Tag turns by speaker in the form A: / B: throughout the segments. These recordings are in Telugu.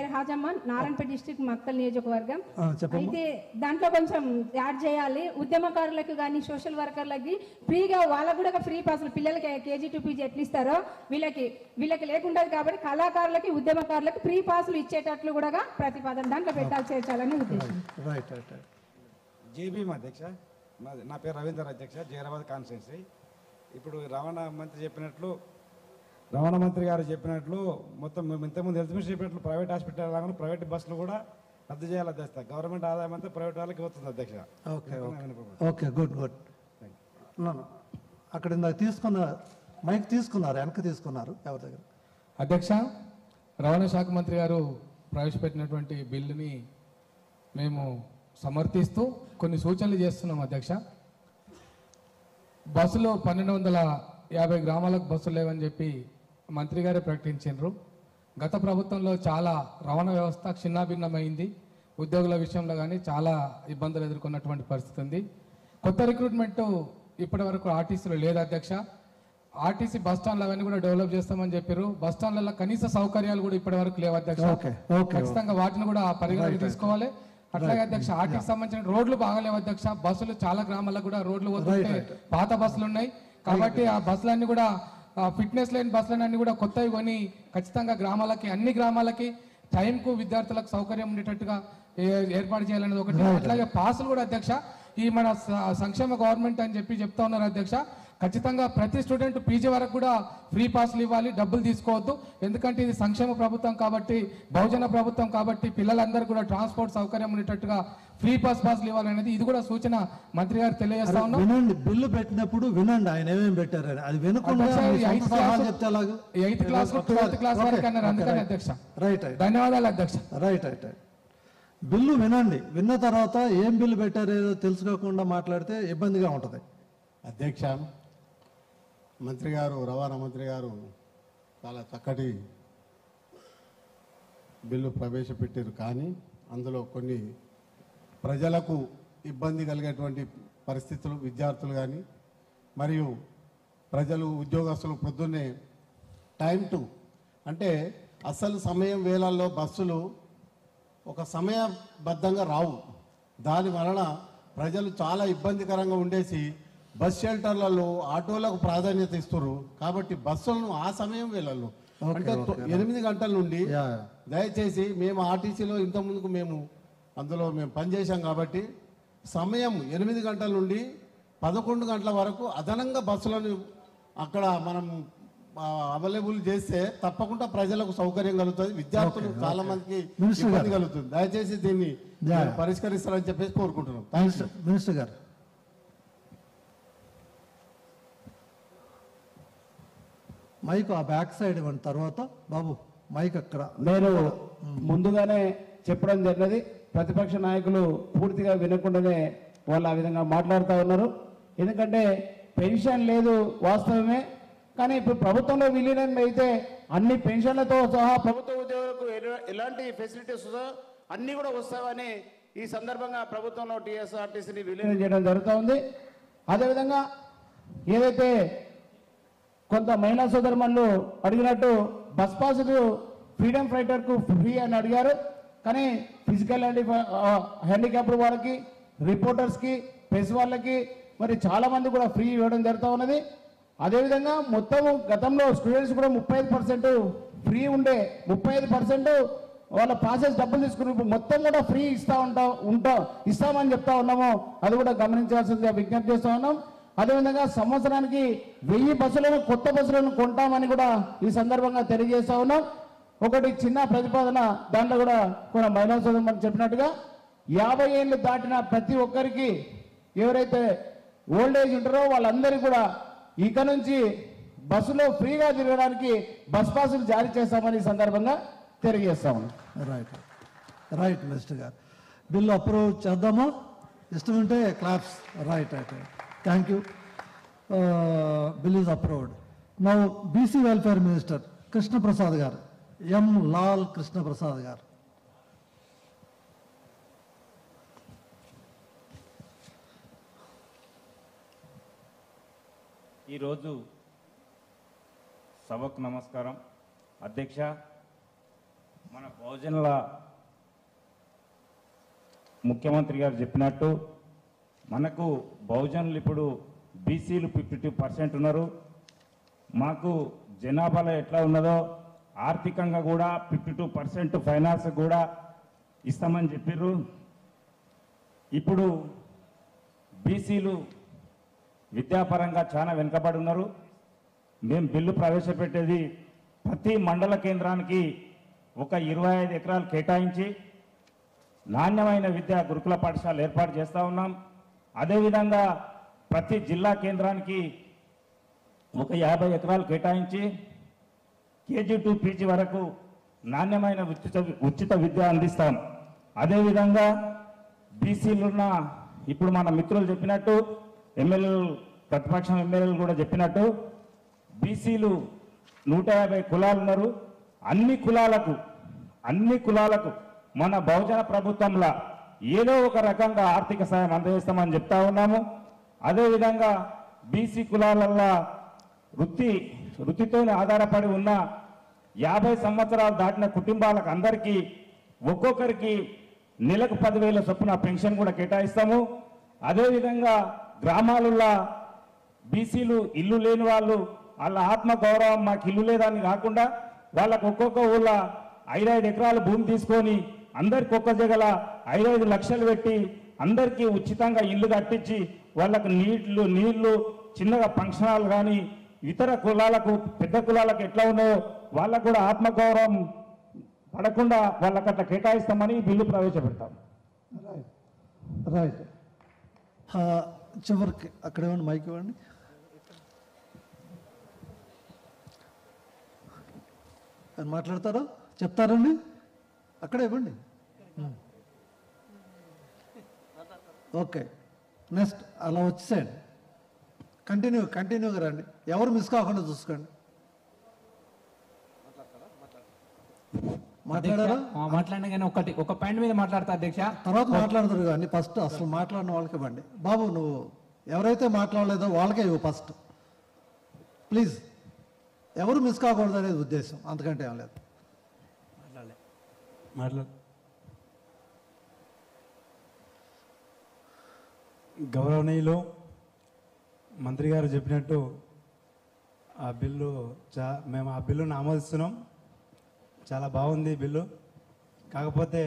A: పేరు హాజమ్మ నారాయణపేట డిస్ట్రిక్ట్ మక్కల్ నియోజకవర్గం
B: ఆ, చెప్పమ్మా
A: అయితే దాంట్లో కొంచెం యాడ్ చేయాలి ఉద్యమకారులకు కానీ సోషల్ వర్కర్లకి ఫ్రీగా వాళ్ళకు కూడా ఫ్రీ పాసులు పిల్లలకి కేజీ టు పీజీ ఎట్లా ఇస్తారో వీళ్ళకి వీళ్ళకి లేకుండా కాబట్టి కళాకారులకి ఉద్యమకారులకి ఫ్రీ పాసులు ఇచ్చేటట్లు కూడా ప్రతిపాదన దాంట్లో పెట్టాలి చేర్చాలని ఉద్దేశం
B: రైట్ రైట్ రైట్
C: జేబీఎం అధ్యక్ష మాది- నా పేరు రవీందర్ అధ్యక్ష జైరాబాద్ కాన్స్టిట్యున్సీ ఇప్పుడు రవాణా మంత్రి చెప్పినట్లు రవాణా మంత్రి గారు చెప్పినట్లు మొత్తం మేము ఇంతకుముందు హెల్త్ మినిస్టర్ చెప్పినట్లు ప్రైవేట్ హాస్పిటల్ లాగా ప్రైవేట్ బస్సులు కూడా రద్దు చేయాలి అధ్యక్ష గవర్నమెంట్ ఆదాయం అంతా ప్రైవేట్ వాళ్ళకి వస్తుంది అధ్యక్ష
B: okay okay okay good good అక్కడ ఇందాక తీసుకున్న మైక్ తీసుకున్నారు వెనక్కి తీసుకున్నారు ఎవరి దగ్గర
D: అధ్యక్ష రవాణా శాఖ మంత్రి గారు ప్రవేశపెట్టినటువంటి బిల్లుని మేము సమర్థిస్తూ కొన్ని సూచనలు చేస్తున్నాం అధ్యక్ష బస్సులో పన్నెండు వందల యాభై గ్రామాలకు బస్సులు లేవని చెప్పి మంత్రి గారే ప్రకటించారు గత ప్రభుత్వంలో చాలా రవాణా వ్యవస్థ చిన్నాభిన్నమైంది ఉద్యోగుల విషయంలో కానీ చాలా ఇబ్బందులు ఎదుర్కొన్నటువంటి పరిస్థితి ఉంది కొత్త రిక్రూట్మెంట్ ఇప్పటి వరకు ఆర్టీసీలో లేదు అధ్యక్ష ఆర్టీసీ బస్ స్టాండ్లు అవన్నీ కూడా డెవలప్ చేస్తామని చెప్పారు బస్ స్టాండ్లలో కనీస సౌకర్యాలు కూడా ఇప్పటి వరకు లేవు అధ్యక్ష
B: ఓకే ఓకే
D: ఖచ్చితంగా వాటిని కూడా పరిగణలోకి తీసుకోవాలి అట్లాగే అధ్యక్ష ఆర్టీకి సంబంధించిన రోడ్లు బాగాలేవు అధ్యక్ష బస్సులు చాలా గ్రామాలకు కూడా రోడ్లు వస్తుంటే పాత బస్సులు ఉన్నాయి కాబట్టి ఆ బస్సులన్నీ కూడా ఫిట్నెస్ లేని బస్సులన్నీ కూడా కొత్తవి కొని ఖచ్చితంగా గ్రామాలకి అన్ని గ్రామాలకి టైంకు విద్యార్థులకు సౌకర్యం ఉండేటట్టుగా ఏ- ఏర్పాటు చేయాలనేది ఒకటి అట్లాగే పాసులు కూడా అధ్యక్ష ఈ మన స- సంక్షేమ గవర్నమెంట్ అని చెప్పి చెప్తా ఉన్నారు అధ్యక్ష ఖచ్చితంగా ప్రతి స్టూడెంట్ పీజీ వరకు కూడా ఫ్రీ పాస్లు ఇవ్వాలి డబ్బులు తీసుకోవద్దు ఎందుకంటే ఇది సంక్షేమ ప్రభుత్వం కాబట్టి బహుజన ప్రభుత్వం కాబట్టి పిల్లలందరూ కూడా ట్రాన్స్పోర్ట్ సౌకర్యం ఉండేటట్టుగా ఫ్రీ పాస్ పాస్లు ఇవ్వాలనేది ఇది కూడా సూచన మంత్రి గారు తెలియజేస్తా ఉన్నాం
B: వినండి బిల్లు పెట్టినప్పుడు వినండి ఆయన ఏమేమి పెట్టారని అది వినకుండా
D: అధ్యక్ష,
B: మీ
D: ఈ
B: సొంత
D: eighth
B: సలహాలు
D: class-
B: చెప్తే ఎలాగ
D: ఎయిత్ క్లాస్ ట్వెల్త్ క్లాస్ వరకు అన్నారు అందుకని అధ్యక్ష
B: రైట్ రైట్
D: ధన్యవాదాలు అధ్యక్ష
B: రైట్ రైట్ రైట్ బిల్లు వినండి విన్న తర్వాత ఏం బిల్లు పెట్టారేదో తెలుసుకోకుండా మాట్లాడితే ఇబ్బందిగా ఉంటుంది
E: అధ్యక్ష మంత్రి గారు రవాణా మంత్రి గారు చాలా చక్కటి బిల్లు ప్రవేశపెట్టారు కానీ అందులో కొన్ని ప్రజలకు ఇబ్బంది కలిగేటువంటి పరిస్థితులు విద్యార్థులు కానీ మరియు ప్రజలు ఉద్యోగస్తులు పొద్దున్నే టైం టు అంటే అసలు సమయం వేళల్లో బస్సులు ఒక సమయబద్ధంగా రావు దాని వలన ప్రజలు చాలా ఇబ్బందికరంగా ఉండేసి బస్ షెల్టర్లలో ఆటోలకు ప్రాధాన్యత ఇస్తారు కాబట్టి బస్సులను ఆ సమయం వేళల్లో అంటే తొ- ఎనిమిది గంటల నుండి
B: యా
E: దయచేసి మేము ఆర్టీసీలో ఇంత ముందుకు మేము అందులో మేము పనిచేసాం కాబట్టి సమయం ఎనిమిది గంటల నుండి పదకొండు గంటల వరకు అదనంగా బస్సులను అక్కడ మనం అవైలబుల్ చేస్తే తప్పకుండా ప్రజలకు సౌకర్యం కలుగుతుంది విద్యార్థులు చాలా మందికి
B: మినిస్టర్
E: ఇబ్బంది కలుగుతుంది దయచేసి దీన్ని
B: యా.
E: మీరు పరిష్కరిస్తారని చెప్పేసి కోరుకుంటున్నాం థ్యాంక్స్
B: మినిస్టర్ మినిస్టర్ గారు మైక్ ఆ బ్యాక్ సైడ్ ఇవ్వండి తర్వాత బాబు మైక్ అక్కడ
F: నేను ముందుగానే చెప్పడం జరిగినది ప్రతిపక్ష నాయకులు పూర్తిగా వినకుండానే వాళ్ళు ఆ విధంగా మాట్లాడుతూ ఉన్నారు ఎందుకంటే పెన్షన్ లేదు వాస్తవమే కానీ ఇప్పుడు ప్రభుత్వంలో విలీనం అయితే అన్ని పెన్షన్లతో సహా ప్రభుత్వ ఉద్యోగులకు ఎల- ఎలాంటి ఫెసిలిటీస్ ఉందో అన్నీ కూడా వస్తాయని ఈ సందర్భంగా ప్రభుత్వంలో టీఎస్ఆర్టీసీని విలీనం చేయడం జరుగుతూ ఉంది అదేవిధంగా ఏదైతే కొంత మహిళా సోదరుమణులు అడిగినట్టు బస్ పాసులు ఫ్రీడమ్ ఫైటర్ కు ఫ్రీ అని అడిగారు కానీ ఫిజికల్ హ్యాండిక్యాప్డ్ వాళ్ళకి రిపోర్టర్స్ కి ప్రెస్ వాళ్ళకి మరి చాలా మంది కూడా ఫ్రీ ఇవ్వడం జరుగుతూ ఉన్నది అదేవిధంగా మొత్తం గతంలో స్టూడెంట్స్ కూడా ముప్పై ఐదు పర్సెంట్ ఫ్రీ ఉండే ముప్పై ఐదు పర్సెంట్ వాళ్ళ పాసెస్ డబ్బులు తీసుకుని ఇప్పుడు మొత్తం కూడా ఫ్రీ ఇస్తా ఉంటాం ఉంటాం ఇస్తామని చెప్తా ఉన్నాము అది కూడా గమనించాల్సిందిగా విజ్ఞప్తి చేస్తా ఉన్నాం అదేవిధంగా సంవత్సరానికి వెయ్యి బస్సులను కొత్త బస్సులను కొంటామని కూడా ఈ సందర్భంగా తెలియజేస్తా ఉన్నాం ఒకటి చిన్న ప్రతిపాదన దాంట్లో కూడా కొన్ని మహిళా సోదరు చెప్పినట్టుగా యాభై ఏళ్ళు దాటిన ప్రతి ఒక్కరికి ఎవరైతే ఓల్డ్ ఏజ్ ఉంటారో వాళ్ళందరికీ కూడా ఇక నుంచి బస్సులో ఫ్రీగా తిరగడానికి బస్ పాసులు జారీ చేస్తామని ఈ సందర్భంగా తెలియజేస్తా ఉన్నాం
B: రైట్ రైట్ మినిస్టర్ గారు బిల్లు అప్రూవ్ చేద్దామా ఇష్టం ఉంటే claps right right right thank you bill is approved now BC welfare minister Krishnaprasad garu M Lal Krishnaprasad గారు
G: ఈరోజు సభకు నమస్కారం అధ్యక్ష మన బహుజనుల ముఖ్యమంత్రి గారు చెప్పినట్టు మనకు బహుజనులు ఇప్పుడు బీసీలు ఫిఫ్టీ టూ పర్సెంట్ ఉన్నారు మాకు జనాభాలో ఎట్లా ఉన్నదో ఆర్థికంగా కూడా ఫిఫ్టీ టూ పర్సెంట్ ఫైనాన్స్ కూడా ఇస్తామని చెప్పిర్రు ఇప్పుడు బీసీలు విద్యాపరంగా చాలా వెనుకబడి ఉన్నారు మేము బిల్లు ప్రవేశపెట్టేది ప్రతి మండల కేంద్రానికి ఒక ఇరవై ఐదు ఎకరాలు కేటాయించి నాణ్యమైన విద్యా గురుకుల పాఠశాల ఏర్పాటు చేస్తూ ఉన్నాం అదేవిధంగా ప్రతి జిల్లా కేంద్రానికి ఒక యాభై ఎకరాలు కేటాయించి కేజీ టు పీజీ వరకు నాణ్యమైన ఉచిత ఉచిత విద్య అందిస్తాం అదేవిధంగా బీసీలున్న ఇప్పుడు మన మిత్రులు చెప్పినట్టు ఎమ్మెల్యేలు ప్రతిపక్షం ఎమ్మెల్యేలు కూడా చెప్పినట్టు బీసీలు నూట యాభై కులాలు ఉన్నారు అన్ని కులాలకు అన్ని కులాలకు మన బహుజన ప్రభుత్వంలో ఏదో ఒక రకంగా ఆర్థిక సాయం అందజేస్తామని చెప్తా ఉన్నాము అదేవిధంగా బీసీ కులాలల్లో వృత్తి వృత్తితోనే ఆధారపడి ఉన్న యాభై సంవత్సరాలు దాటిన కుటుంబాలకు అందరికీ ఒక్కొక్కరికి నెలకు పదివేల చొప్పున పెన్షన్ కూడా కేటాయిస్తాము అదేవిధంగా గ్రామాలలో బీసీలు ఇల్లు లేని వాళ్ళు వాళ్ళ ఆత్మ గౌరవం మాకు ఇల్లు లేదని కాకుండా వాళ్ళకు ఒక్కొక్క ఊళ్ళో ఐదైదు ఎకరాల భూమి తీసుకొని అందరికి ఒక్క జగల ఐదైదు లక్షలు పెట్టి అందరికీ ఉచితంగా ఇల్లు కట్టించి వాళ్ళకు నీళ్లు నీళ్లు చిన్నగా ఫంక్షన్ హాల్ కానీ ఇతర కులాలకు పెద్ద కులాలకు ఎట్లా ఉన్నాయో వాళ్ళకు కూడా ఆత్మగౌరవం పడకుండా వాళ్ళకి అట్లా కేటాయిస్తామని ఈ బిల్లు ప్రవేశపెడతాం
B: రైట్ చివరికి అక్కడ ఇవ్వండి మైక్ ఇవ్వండి ఆయన మాట్లాడతారా చెప్తారండి అక్కడే ఇవ్వండి ఓకే నెక్స్ట్ అలా వచ్చేసేయండి కంటిన్యూ కంటిన్యూగా రండి ఎవరు మిస్ కాకుండా చూసుకోండి మాట్లాడారా
H: ఆ, మాట్లాడినా కానీ ఒకటి ఒక పాయింట్ మీద మాట్లాడతా అధ్యక్ష
B: తర్వాత మాట్లాడతారు కానీ ఫస్ట్ అసలు మాట్లాడిన వాళ్ళకి ఇవ్వండి బాబు నువ్వు ఎవరైతే మాట్లాడలేదో వాళ్ళకే ఇవ్వు ఫస్ట్ ప్లీజ్ ఎవరు మిస్ కాకూడదు అనేది ఉద్దేశం అంతకంటే ఏం లేదు
I: మాట్లా గౌరవనీయులు మంత్రి గారు చెప్పినట్టు ఆ బిల్లు చా మేము ఆ బిల్లును ఆమోదిస్తున్నాం చాలా బాగుంది ఈ బిల్లు కాకపోతే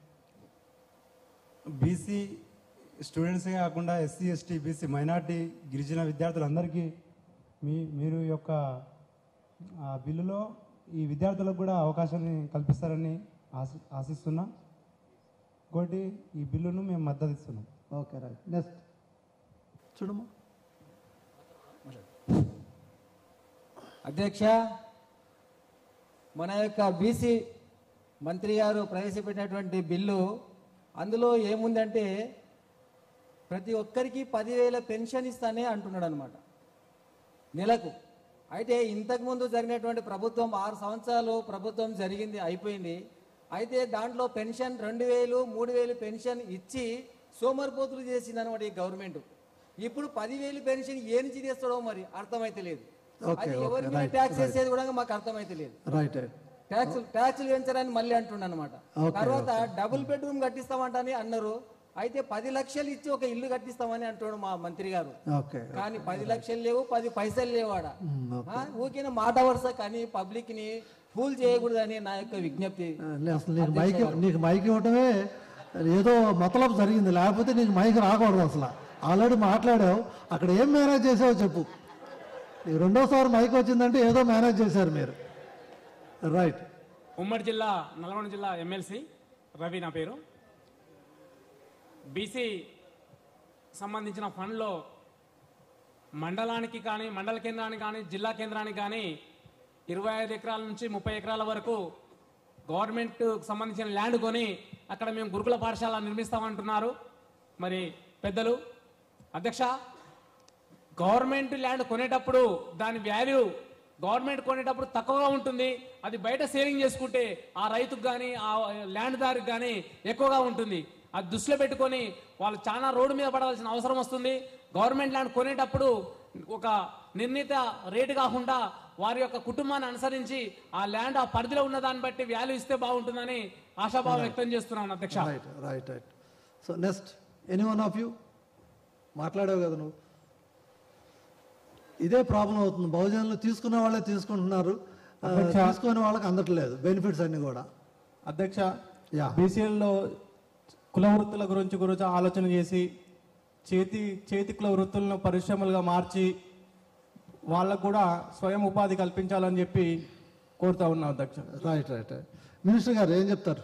I: బీసీ స్టూడెంట్సే కాకుండా ఎస్సీ ఎస్టీ బీసీ మైనార్టీ గిరిజన విద్యార్థులందరికీ మీ మీరు యొక్క ఆ బిల్లులో ఈ విద్యార్థులకు కూడా అవకాశాన్ని కల్పిస్తారని ఆశి ఆశిస్తున్నా ఇంకోటి ఈ బిల్లును మేము మద్దతు ఇస్తున్నాం
B: ఓకే రైట్ నెక్స్ట్ చూడమ్మా
H: అధ్యక్ష మన యొక్క బీసీ మంత్రి గారు ప్రవేశపెట్టినటువంటి బిల్లు అందులో ఏముందంటే ప్రతి ఒక్కరికి పదివేల పెన్షన్ ఇస్తానే అంటున్నాడు అనమాట నెలకు అయితే ఇంతకుముందు జరిగినటువంటి ప్రభుత్వం ఆరు సంవత్సరాలు ప్రభుత్వం జరిగింది అయిపోయింది అయితే దాంట్లో పెన్షన్ రెండు వేలు మూడు వేలు పెన్షన్ ఇచ్చి సోమరిపోతులు చేసింది అనమాట ఈ గవర్నమెంట్ ఇప్పుడు పదివేలు పెన్షన్ ఏ నుంచి తీస్తాడో మరి అర్థమైతే లేదు
B: Okay,
H: అది
B: okay,
H: ఎవరి మీద
B: right,
H: ట్యాక్స్
B: right.
H: వేసేది కూడా మాకు అర్థమైతే లేదు
B: రైట్ రైట్
H: ట్యాక్స్ ట్యాక్స్లు పెంచడానికి మళ్ళీ అంటుండ అనమాట
B: Okay,
H: తర్వాత డబుల్ బెడ్రూమ్ కట్టిస్తామంటని అన్నారు అయితే పది లక్షలు ఇచ్చి ఒక ఇల్లు కట్టిస్తామని అంటాడు మా మంత్రి గారు
B: ఓకే
H: కానీ పది లక్షలు లేవు పది పైసలు లేవు ఆడ ఆ, ఊరికే మాట వరుస కానీ పబ్లిక్ ని ఫూల్ చేయకూడదని నా యొక్క విజ్ఞప్తి
B: లే, అసలు నీకు మైక్ నీకు మైక్ ఇవ్వటమే ఏదో మతలబు జరిగింది లేకపోతే నీకు మైక్ రాకూడదు అసలు ఆల్రెడీ మాట్లాడావు అక్కడ ఏం మేనేజ్ చేసావో చెప్పు నీకు రెండోసారి మైక్ వచ్చిందంటే ఏదో మేనేజ్ చేశారు మీరు రైట్
J: ఉమ్మడి జిల్లా నల్గొండ జిల్లా ఎమ్మెల్సీ రవి నా పేరు బీసీ సంబంధించిన ఫండ్లో మండలానికి కానీ మండల కేంద్రానికి కానీ జిల్లా కేంద్రానికి కానీ ఇరవై ఐదు ఎకరాల నుంచి ముప్పై ఎకరాల వరకు గవర్నమెంట్ సంబంధించిన ల్యాండ్ కొని అక్కడ మేము గురుకుల పాఠశాల నిర్మిస్తామంటున్నారు మరి పెద్దలు అధ్యక్ష గవర్నమెంట్ ల్యాండ్ కొనేటప్పుడు దాని వాల్యూ గవర్నమెంట్ కొనేటప్పుడు తక్కువగా ఉంటుంది అది బయట సేవింగ్ చేసుకుంటే ఆ రైతుకు కానీ ఆ ల్యాండ్ దారికి కానీ ఎక్కువగా ఉంటుంది అది దృష్టిలో పెట్టుకొని వాళ్ళు చాలా రోడ్డు మీద పడవలసిన అవసరం వస్తుంది గవర్నమెంట్ ల్యాండ్ కొనేటప్పుడు ఒక నిర్ణీత రేటు కాకుండా వారి యొక్క కుటుంబాన్ని అనుసరించి ఆ ల్యాండ్ ఆ పరిధిలో ఉన్న దాన్ని బట్టి వాల్యూ ఇస్తే బాగుంటుందని ఆశాభావం వ్యక్తం చేస్తున్నాను అధ్యక్ష
B: right right right so next any one of you మాట్లాడావు కదా నువ్వు ఇదే ప్రాబ్లం అవుతుంది బహుజనులు తీసుకునే వాళ్ళే తీసుకుంటున్నారు ఆ,
K: అధ్యక్ష.
B: తీసుకునే వాళ్ళకి అందట్లేదు బెనిఫిట్స్ అన్ని కూడా
K: అధ్యక్ష
B: యా
K: బీసీఎల్లో కుల వృత్తుల గురించి గురించి ఆలోచన చేసి చేతి చేతి కుల వృత్తులను పరిశ్రమలుగా మార్చి వాళ్ళకు కూడా స్వయం ఉపాధి కల్పించాలని చెప్పి కోరుతా ఉన్నాం అధ్యక్ష
B: రైట్ రైట్ రైట్ మినిస్టర్ గారు ఏం చెప్తారు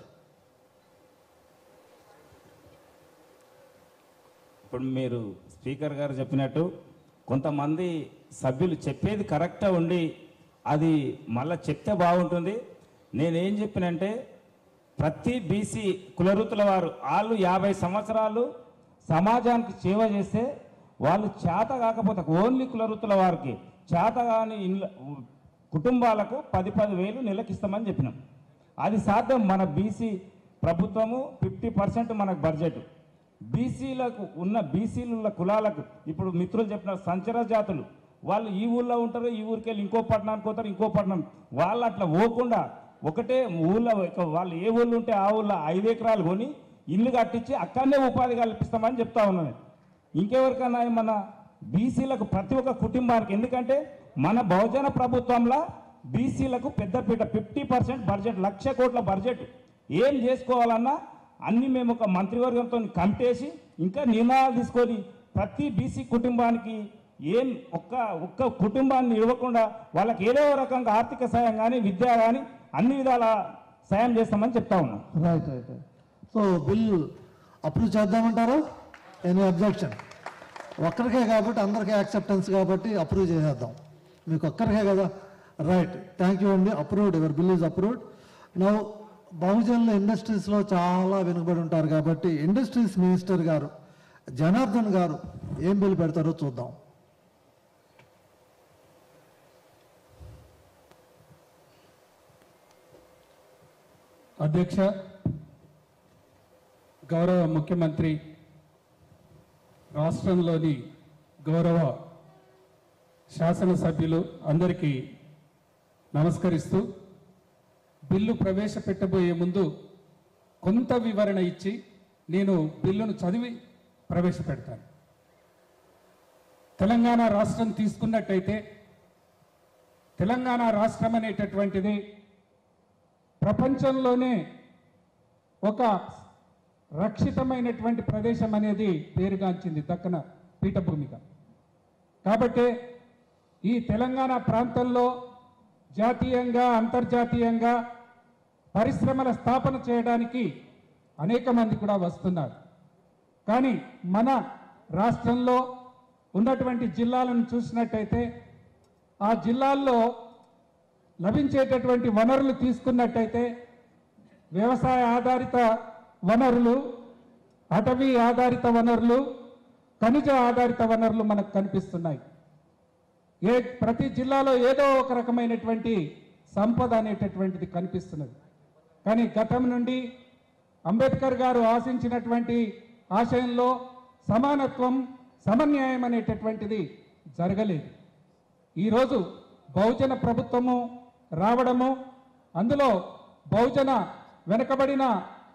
G: ఇప్పుడు మీరు స్పీకర్ గారు చెప్పినట్టు కొంతమంది సభ్యులు చెప్పేది కరెక్ట్గా ఉండి అది మళ్ళీ చెప్తే బాగుంటుంది నేనేం చెప్పినంటే ప్రతి బీసీ కులవృత్తుల వారు వాళ్ళు యాభై సంవత్సరాలు సమాజానికి సేవ చేస్తే వాళ్ళు చేత కాకపోతే ఓన్లీ కులవృత్తుల వారికి చేత కాని ఇండ్ల కుటుంబాలకు పది పది వేలు నెలకిస్తామని చెప్పినాం అది సాధ్యం మన బీసీ ప్రభుత్వము ఫిఫ్టీ పర్సెంట్ మనకు బడ్జెట్ బీసీలకు ఉన్న బీసీల కులాలకు ఇప్పుడు మిత్రులు చెప్పిన సంచర జాతులు వాళ్ళు ఈ ఊళ్ళో ఉంటారు ఈ ఊరికి వెళ్ళి ఇంకో పట్టణానికి పోతారు ఇంకో పట్టణం వాళ్ళు అట్లా పోకుండా ఒకటే ఊళ్ళో ఒక వాళ్ళు ఏ ఊళ్ళో ఉంటే ఆ ఊళ్ళో ఐదు ఎకరాలు కొని ఇల్లు కట్టించి అక్కడనే ఉపాధి కల్పిస్తామని చెప్తా ఉన్నాను ఇంకెవరికైనా మన బీసీలకు ప్రతి ఒక్క కుటుంబానికి ఎందుకంటే మన బహుజన ప్రభుత్వంలో బీసీలకు పెద్దపీట ఫిఫ్టీ పర్సెంట్ బడ్జెట్ లక్ష కోట్ల బడ్జెట్ ఏం చేసుకోవాలన్నా అన్ని మేము ఒక మంత్రివర్గంతో కమిటేసి ఇంకా నిర్ణయాలు తీసుకొని ప్రతి బీసీ కుటుంబానికి ఏం ఒక్క ఒక్క కుటుంబాన్ని ఇవ్వకుండా వాళ్ళకి ఏదో రకంగా ఆర్థిక సాయం కానీ విద్య కానీ అన్ని విధాల సాయం చేస్తామని చెప్తా ఉన్నాం
B: right right right so bill approve చేద్దామంటారు ఎనీ అబ్జెక్షన్ ఒక్కరికే కాబట్టి అందరికీ యాక్సెప్టెన్స్ కాబట్టి అప్రూవ్ చేసేద్దాం మీకు ఒక్కరికే కదా రైట్ థ్యాంక్ యూ అండి approved ever bill is approved now బహుజనుల ఇండస్ట్రీస్లో చాలా వెనుకబడి ఉంటారు కాబట్టి ఇండస్ట్రీస్ మినిస్టర్ గారు జనార్దన్ గారు ఏం బిల్ పెడతారో చూద్దాం
L: అధ్యక్ష గౌరవ ముఖ్యమంత్రి రాష్ట్రంలోని గౌరవ శాసనసభ్యులు అందరికీ నమస్కరిస్తూ బిల్లు ప్రవేశపెట్టబోయే ముందు కొంత వివరణ ఇచ్చి నేను బిల్లును చదివి ప్రవేశపెడతాను తెలంగాణ రాష్ట్రం తీసుకున్నట్టయితే తెలంగాణ రాష్ట్రం అనేటటువంటిది ప్రపంచంలోనే ఒక రక్షితమైనటువంటి ప్రదేశం అనేది పేరుగాంచింది దక్కన పీఠభూమిగా కాబట్టి ఈ తెలంగాణ ప్రాంతంలో జాతీయంగా అంతర్జాతీయంగా పరిశ్రమల స్థాపన చేయడానికి అనేక మంది కూడా వస్తున్నారు కానీ మన రాష్ట్రంలో ఉన్నటువంటి జిల్లాలను చూసినట్టయితే ఆ జిల్లాల్లో లభించేటటువంటి వనరులు తీసుకున్నట్టయితే వ్యవసాయ ఆధారిత వనరులు అటవీ ఆధారిత వనరులు ఖనిజ ఆధారిత వనరులు మనకు కనిపిస్తున్నాయి ఏ ప్రతి జిల్లాలో ఏదో ఒక రకమైనటువంటి సంపద అనేటటువంటిది కనిపిస్తున్నది కానీ గతం నుండి అంబేద్కర్ గారు ఆశించినటువంటి ఆశయంలో సమానత్వం సమన్యాయం అనేటటువంటిది జరగలేదు ఈరోజు బహుజన ప్రభుత్వము రావడము అందులో బహుజన వెనకబడిన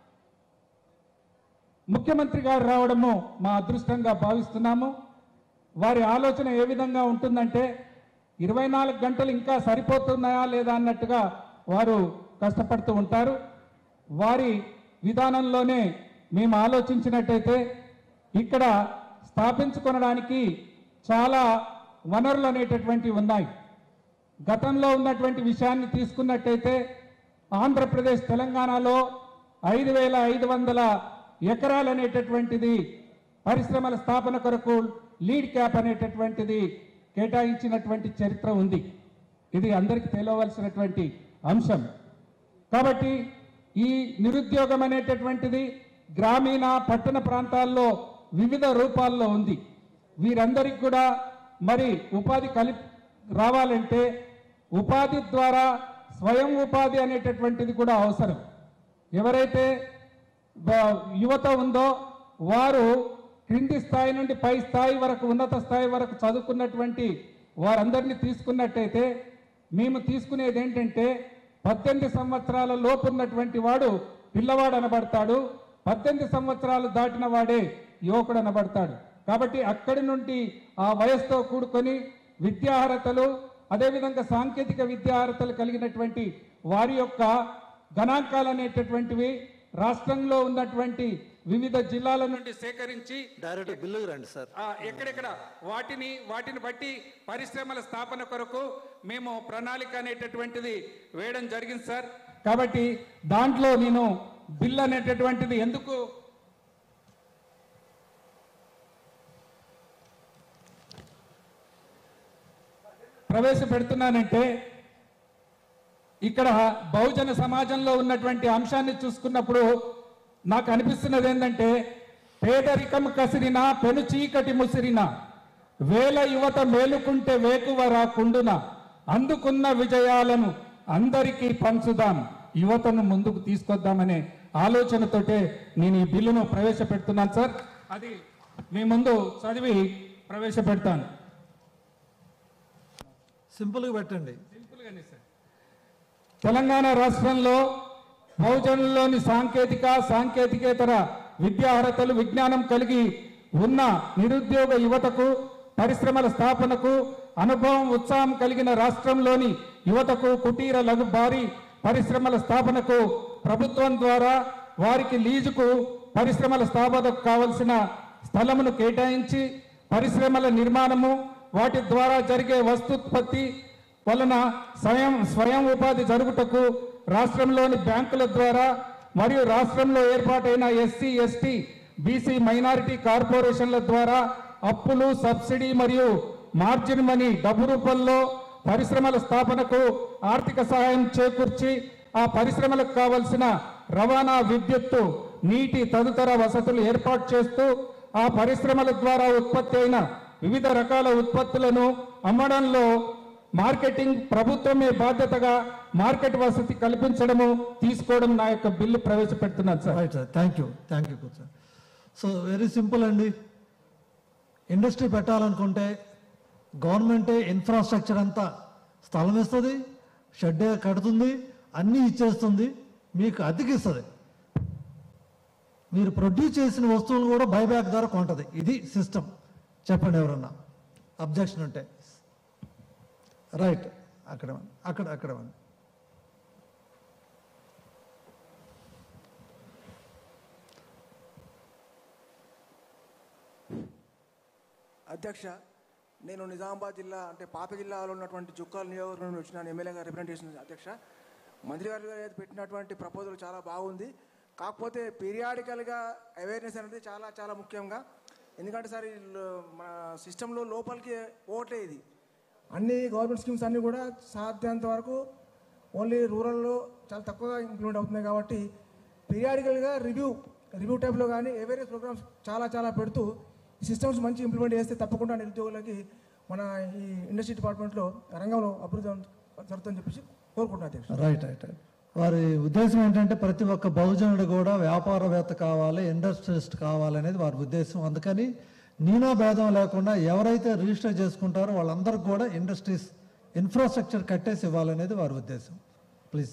L: ముఖ్యమంత్రి గారు రావడము మా అదృష్టంగా భావిస్తున్నాము వారి ఆలోచన ఏ విధంగా ఉంటుందంటే ఇరవై నాలుగు గంటలు ఇంకా సరిపోతున్నాయా లేదా అన్నట్టుగా వారు కష్టపడుతూ ఉంటారు వారి విధానంలోనే మేము ఆలోచించినట్టయితే ఇక్కడ స్థాపించుకొనడానికి చాలా వనరులు అనేటటువంటివి ఉన్నాయి గతంలో ఉన్నటువంటి విషయాన్ని తీసుకున్నట్టయితే ఆంధ్రప్రదేశ్ తెలంగాణలో ఐదు వేల ఐదు వందల ఎకరాలు అనేటటువంటిది పరిశ్రమల స్థాపన కొరకు లీడ్ క్యాప్ అనేటటువంటిది కేటాయించినటువంటి చరిత్ర ఉంది ఇది అందరికీ తెలియవలసినటువంటి అంశం కాబట్టి ఈ నిరుద్యోగం అనేటటువంటిది గ్రామీణ పట్టణ ప్రాంతాల్లో వివిధ రూపాల్లో ఉంది వీరందరికీ కూడా మరి ఉపాధి కలి రావాలంటే ఉపాధి ద్వారా స్వయం ఉపాధి అనేటటువంటిది కూడా అవసరం ఎవరైతే బ- యువత ఉందో వారు క్రింది స్థాయి నుండి పై స్థాయి వరకు ఉన్నత స్థాయి వరకు చదువుకున్నటువంటి వారందరినీ తీసుకున్నట్టయితే మేము తీసుకునేది ఏంటంటే పద్దెనిమిది సంవత్సరాల లోపు ఉన్నటువంటి వాడు పిల్లవాడు అనబడతాడు పద్దెనిమిది సంవత్సరాలు దాటిన వాడే యువకుడు అనబడతాడు కాబట్టి అక్కడి నుండి ఆ వయసుతో కూడుకొని విద్యార్హతలు అదేవిధంగా సాంకేతిక విద్యార్హతలు కలిగినటువంటి వారి యొక్క గణాంకాలు అనేటటువంటివి రాష్ట్రంలో ఉన్నటువంటి వివిధ జిల్లాల నుండి సేకరించి
B: డైరెక్ట్ బిల్లు రండి సార్
L: ఆ, ఎక్కడెక్కడ వాటిని వాటిని బట్టి పరిశ్రమల స్థాపన కొరకు మేము ప్రణాళిక అనేటటువంటిది వేయడం జరిగింది సార్ కాబట్టి దాంట్లో నేను బిల్ అనేటటువంటిది ఎందుకు ప్రవేశపెడుతున్నానంటే ఇక్కడ బహుజన సమాజంలో ఉన్నటువంటి అంశాన్ని చూసుకున్నప్పుడు నాకు అనిపిస్తున్నది ఏంటంటే పేదరికం కసిరిన పెను చీకటి ముసిరిన వేల యువత మేలుకుంటే వేకువ రాకుండున అందుకున్న విజయాలను అందరికీ పంచుదాం యువతను ముందుకు తీసుకొద్దామనే ఆలోచనతోటే నేను ఈ బిల్లును ప్రవేశపెడుతున్నాను సార్ అది మీ ముందు చదివి ప్రవేశపెడతాను
B: సింపుల్గా పెట్టండి
L: తెలంగాణ రాష్ట్రంలో బహుజనుల్లోని సాంకేతిక సాంకేతికేతర విద్యార్హతలు విజ్ఞానం కలిగి ఉన్న నిరుద్యోగ యువతకు పరిశ్రమల స్థాపనకు అనుభవం ఉత్సాహం కలిగిన రాష్ట్రంలోని యువతకు కుటీర లఘు భారీ పరిశ్రమల స్థాపనకు ప్రభుత్వం ద్వారా వారికి లీజుకు పరిశ్రమల స్థాపనకు కావలసిన స్థలమును కేటాయించి పరిశ్రమల నిర్మాణము వాటి ద్వారా జరిగే వస్తుత్పత్తి వలన స్వయం స్వయం ఉపాధి జరుగుటకు రాష్ట్రంలోని బ్యాంకుల ద్వారా మరియు రాష్ట్రంలో ఏర్పాటైన ఎస్సీ ఎస్టీ బీసీ మైనారిటీ కార్పొరేషన్ల ద్వారా అప్పులు సబ్సిడీ మరియు మార్జిన్ మనీ డబ్బు రూపంలో పరిశ్రమల స్థాపనకు ఆర్థిక సహాయం చేకూర్చి ఆ పరిశ్రమలకు కావలసిన రవాణా విద్యుత్తు నీటి తదితర వసతులు ఏర్పాటు చేస్తూ ఆ పరిశ్రమల ద్వారా ఉత్పత్తి అయిన వివిధ రకాల ఉత్పత్తులను అమ్మడంలో మార్కెటింగ్ ప్రభుత్వమే బాధ్యతగా మార్కెట్ వసతి కల్పించడము తీసుకోవడం నా యొక్క బిల్లు ప్రవేశపెడుతున్నాను sir
B: right sir thank you thank you sir so very simple అండి ఇండస్ట్రీ పెట్టాలనుకుంటే గవర్నమెంటే ఇన్ఫ్రాస్ట్రక్చర్ అంతా స్థలం ఇస్తుంది షెడ్ కడుతుంది అన్నీ ఇచ్చేస్తుంది మీకు అద్దెకిస్తుంది మీరు ప్రొడ్యూస్ చేసిన వస్తువులు కూడా బైబ్యాక్ ద్వారా కొంటది ఇది సిస్టమ్ చెప్పండి ఎవరన్నా అబ్జెక్షన్ ఉంటే రైట్ అక్కడ ఇవ్వండి. అక్కడ అక్కడ ఇవ్వండి.
M: అధ్యక్ష నేను నిజామాబాద్ జిల్లా అంటే పాత జిల్లాలో ఉన్నటువంటి జుక్కాల నియోజకవర్గం నుంచి వచ్చిన ఎమ్మెల్యేగా రిప్రజెంటేషన్ అధ్యక్ష మంత్రి గారు గారు పెట్టినటువంటి ప్రపోజల్ చాలా బాగుంది కాకపోతే పీరియాడికల్గా అవేర్నెస్ అనేది చాలా చాలా ముఖ్యంగా ఎందుకంటే సార్ ఈ లో- మన సిస్టంలో లోపలికి ఓట్లే ఇది అన్ని గవర్నమెంట్ స్కీమ్స్ అన్నీ కూడా సాధ్యంత వరకు ఓన్లీ రూరల్లో చాలా తక్కువగా ఇంప్లిమెంట్ అవుతున్నాయి కాబట్టి పీరియాడికల్గా రివ్యూ రివ్యూ టైప్లో కానీ అవేర్నెస్ ప్రోగ్రామ్స్ చాలా చాలా పెడుతూ ఈ సిస్టమ్స్ మంచి ఇంప్లిమెంట్ చేస్తే తప్పకుండా నిరుద్యోగులకి మన ఈ ఇండస్ట్రీ డిపార్ట్మెంట్లో రంగంలో అభివృద్ధి జరుగుతుందని చెప్పేసి కోరుకుంటున్నాను అధ్యక్ష
B: రైట్ రైట్ రైట్ వారి ఉద్దేశం ఏంటంటే ప్రతి ఒక్క బహుజనుడు కూడా వ్యాపారవేత్త కావాలి ఇండస్ట్రియలిస్ట్ కావాలి అనేది వారి ఉద్దేశం అందుకని నీనా భేదం లేకుండా ఎవరైతే రిజిస్టర్ చేసుకుంటారో వాళ్ళందరికీ కూడా ఇండస్ట్రీస్ ఇన్ఫ్రాస్ట్రక్చర్ కట్టేసి ఇవ్వాలనేది వారి ఉద్దేశం ప్లీజ్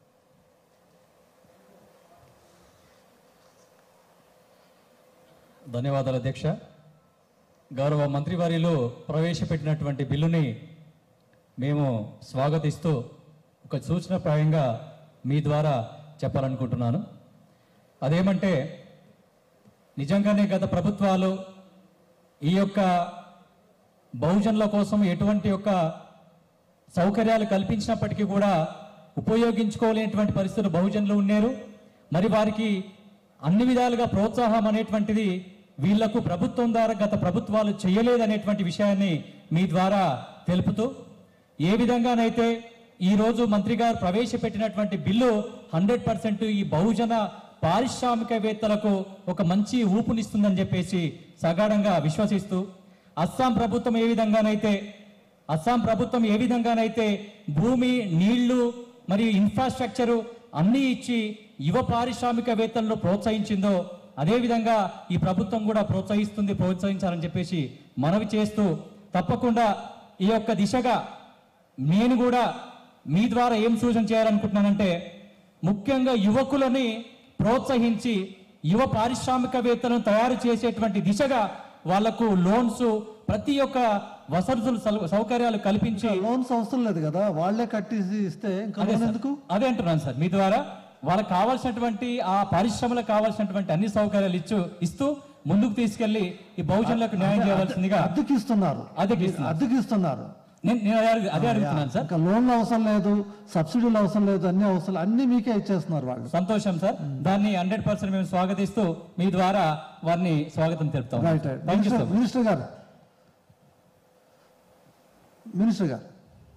N: ధన్యవాదాలు అధ్యక్ష గౌరవ మంత్రివర్యులు ప్రవేశపెట్టినటువంటి బిల్లుని మేము స్వాగతిస్తూ ఒక సూచనప్రాయంగా మీ ద్వారా చెప్పాలనుకుంటున్నాను అదేమంటే నిజంగానే గత ప్రభుత్వాలు ఈ యొక్క బహుజనుల కోసం ఎటువంటి యొక్క సౌకర్యాలు కల్పించినప్పటికీ కూడా ఉపయోగించుకోలేనటువంటి పరిస్థితులు బహుజనులు ఉన్నారు మరి వారికి అన్ని విధాలుగా ప్రోత్సాహం అనేటువంటిది వీళ్లకు ప్రభుత్వం ద్వారా గత ప్రభుత్వాలు చేయలేదనేటువంటి విషయాన్ని మీ ద్వారా తెలుపుతూ ఏ విధంగానైతే ఈ రోజు మంత్రి గారు ప్రవేశపెట్టినటువంటి బిల్లు హండ్రెడ్ పర్సెంట్ ఈ బహుజన పారిశ్రామికవేత్తలకు ఒక మంచి ఊపునిస్తుందని చెప్పేసి సగాఢంగా విశ్వసిస్తూ అస్సాం ప్రభుత్వం ఏ విధంగానైతే అస్సాం ప్రభుత్వం ఏ విధంగానైతే భూమి నీళ్లు మరియు ఇన్ఫ్రాస్ట్రక్చరు అన్నీ ఇచ్చి యువ పారిశ్రామికవేత్తలను ప్రోత్సహించిందో అదేవిధంగా ఈ ప్రభుత్వం కూడా ప్రోత్సహిస్తుంది ప్రోత్సహించాలని చెప్పేసి మనవి చేస్తూ తప్పకుండా ఈ యొక్క దిశగా నేను కూడా మీ ద్వారా ఏం సూచన చేయాలనుకుంటున్నానంటే ముఖ్యంగా యువకులని ప్రోత్సహించి యువ పారిశ్రామికవేత్తలను తయారు చేసేటువంటి దిశగా వాళ్లకు లోన్స్ ప్రతి ఒక్క వసతులు సౌ- సౌకర్యాలు కల్పించి
B: లోన్స్ అవసరం లేదు కదా వాళ్ళే కట్టేసి ఇస్తే ఇంకా
N: అదే
B: లోన్
N: సార్.
B: ఎందుకు
N: అదే అంటున్నాను సార్ మీ ద్వారా వాళ్ళకి కావాల్సినటువంటి ఆ పరిశ్రమలకు కావాల్సినటువంటి అన్ని సౌకర్యాలు ఇచ్చు ఇస్తూ ముందుకు తీసుకెళ్లి ఈ బహుజనులకు న్యాయం చేయవలసిందిగా
B: అద్దెకి ఇస్తున్నారు
N: అద్దెకి ఇస్తున్నారు.
B: అద్దెకి ఇస్తున్నారు
N: నేను నేను అదే అడుగు- అదే అడుగుతున్నాను సార్
B: ఇంకా లోన్లు అవసరం లేదు సబ్సిడీలు అవసరం లేదు అన్ని అవసరం అన్ని మీకే ఇచ్చేస్తున్నారు వాళ్ళు
N: సంతోషం సార్ దాన్ని హండ్రెడ్ పర్సెంట్ మేము స్వాగతిస్తూ మీ ద్వారా వారిని స్వాగతం తెలుపుతాం
B: right right
N: thank you
B: minister
N: sir
B: minister గారు మినిస్టర్ గారు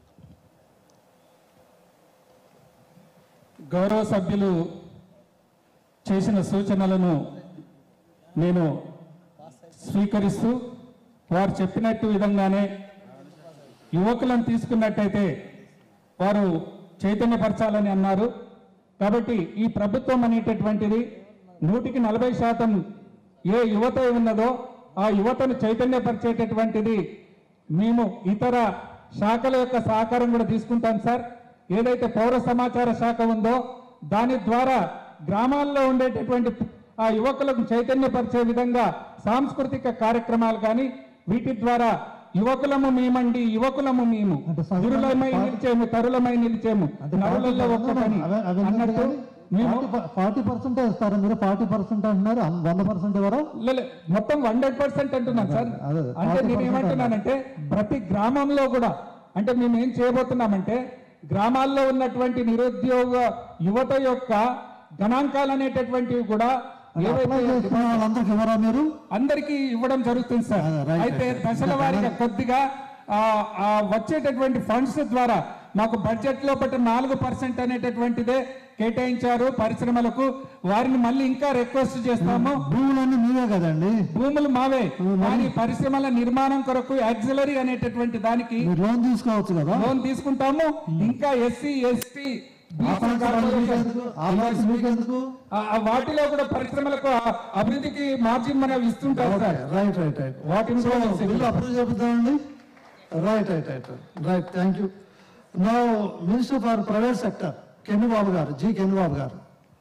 L: గౌరవ సభ్యులు చేసిన సూచనలను నేను స్వీకరిస్తూ వారు చెప్పినట్టు విధంగానే యువకులను తీసుకున్నట్టయితే వారు చైతన్యపరచాలని అన్నారు కాబట్టి ఈ ప్రభుత్వం అనేటటువంటిది నూటికి నలభై శాతం ఏ యువత ఉన్నదో ఆ యువతను చైతన్యపరిచేటటువంటిది మేము ఇతర శాఖల యొక్క సహకారం కూడా తీసుకుంటాం సార్ ఏదైతే పౌర సమాచార శాఖ ఉందో దాని ద్వారా గ్రామాల్లో ఉండేటటువంటి ఆ యువకులకు చైతన్యపరిచే విధంగా సాంస్కృతిక కార్యక్రమాలు కానీ వీటి ద్వారా యువకులము మేమండి యువకులము మేము గురులమై నిలిచేము తరులమై నిలిచేము నరులలో ఒక్కటని అన్నట్టు మేము
B: ఫార్టీ పర్సెంట్ ఇస్తారు మీరు ఫార్టీ పర్సెంట్ అంటున్నారు అం- వంద పర్సెంట్ ఎవరు
L: లే, లే, మొత్తం హండ్రెడ్ పర్సెంట్ అంటున్నాను సార్
B: అదే,
L: అంటే
B: 40%
L: నేను ఏమంటున్నానంటే ప్రతి గ్రామంలో కూడా అంటే మేము ఏం చేయబోతున్నామంటే గ్రామాల్లో ఉన్నటువంటి నిరుద్యోగ యువత యొక్క గణాంకాలు అనేటటువంటివి కూడా ఏవైతే
B: అప్లై చేసుకున్న వాళ్ళందరికీ ఎవరా మీరు
L: అందరికీ ఇవ్వడం జరుగుతుంది సార్
B: రైట్,
L: అయితే
B: రైట్.
L: దశల వారీగా కొద్దిగా ఆ, ఆ వచ్చేటటువంటి ఫండ్స్ ద్వారా మాకు బడ్జెట్ లో పట్టు నాలుగు పర్సెంట్ అనేటటువంటిదే కేటాయించారు పరిశ్రమలకు వారిని మళ్ళీ ఇంకా రిక్వెస్ట్ చేస్తాము
B: భూములన్నీ మీవే కదండి
L: భూములు మావే కానీ పరిశ్రమల నిర్మాణం కొరకు యాక్సిలరీ అనేటటువంటి దానికి
B: మీరు లోన్ తీసుకోవచ్చు కదా
L: లోన్ తీసుకుంటాము ఇంకా ఎస్సీ ఎస్టీ
B: ఆ ఫండ్స్ వాళ్ళు మీకెందుకు? ఆ ఫండ్స్ మీకెందుకు?
L: వాటిలో కూడా పరిశ్రమలకు ఆ అభివృద్ధికి మార్జిన్ మనం ఇస్తుంటాం సార్
B: రైట్ రైట్ రైట్
L: వాటిని
B: సో
L: కూడా చేసి-
B: బిల్లు అప్రూవ్ చేద్దామండి right right right right thank you నా minister for private sector Kennu Babu garu G can Babu గారు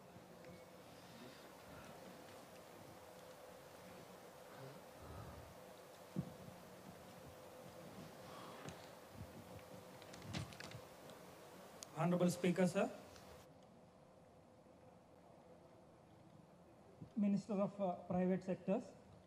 O: Honorable Speaker, sir. Minister of uh, Private Sectors,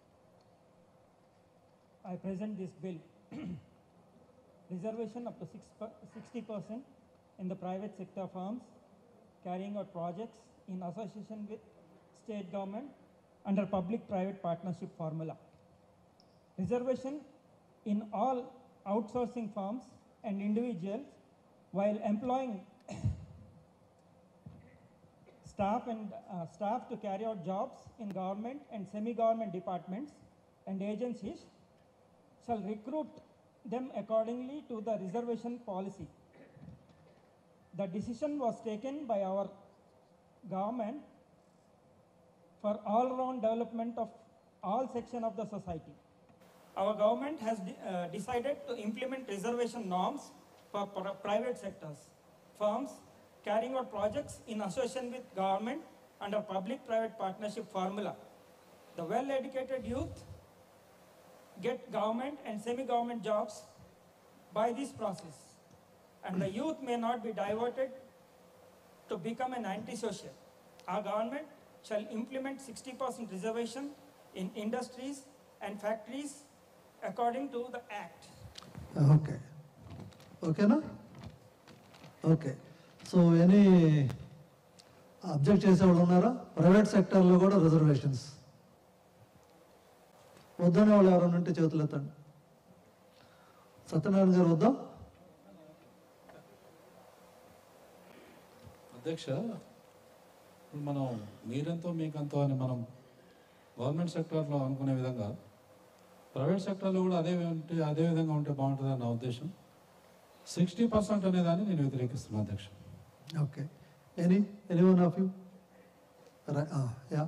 O: I present this bill. Reservation up to six per- 60% in the private sector firms carrying out projects in association with state government under public-private partnership formula. Reservation in all outsourcing firms and individuals while employing staff and uh, staff to carry out jobs in government and semi-government departments and agencies shall recruit them accordingly to the reservation policy. The decision was taken by our government for all-round development of all section of the society. Our government has de- uh, decided to implement reservation norms for pri- private sectors, firms carrying out projects in association with government under public-private partnership formula. The well-educated youth get government and semi-government jobs by this process, and the youth may not be diverted to become an antisocial. Our government shall implement 60% reservation in industries and factories according to the act.
B: Okay ఓకేనా ఓకే సో ఎనీ అబ్జెక్ట్ చేసేవాళ్ళు ఉన్నారా ప్రైవేట్ సెక్టర్లో కూడా రిజర్వేషన్స్ వద్దనే వాళ్ళు ఎవరైనా ఉంటే చేతులు ఎత్తండి సత్యనారాయణ గారు వద్దాం
P: అధ్యక్ష ఇప్పుడు మనం మీరెంతో మీకెంతో అని మనం గవర్నమెంట్ సెక్టార్లో అనుకునే విధంగా ప్రైవేట్ సెక్టార్లో కూడా అదే ఉంటే అదే విధంగా ఉంటే బాగుంటుందని నా ఉద్దేశం సిక్స్టీ పర్సెంట్ అనేదాన్ని నేను వ్యతిరేకిస్తున్నాను అధ్యక్ష
B: okay any any one of you yeah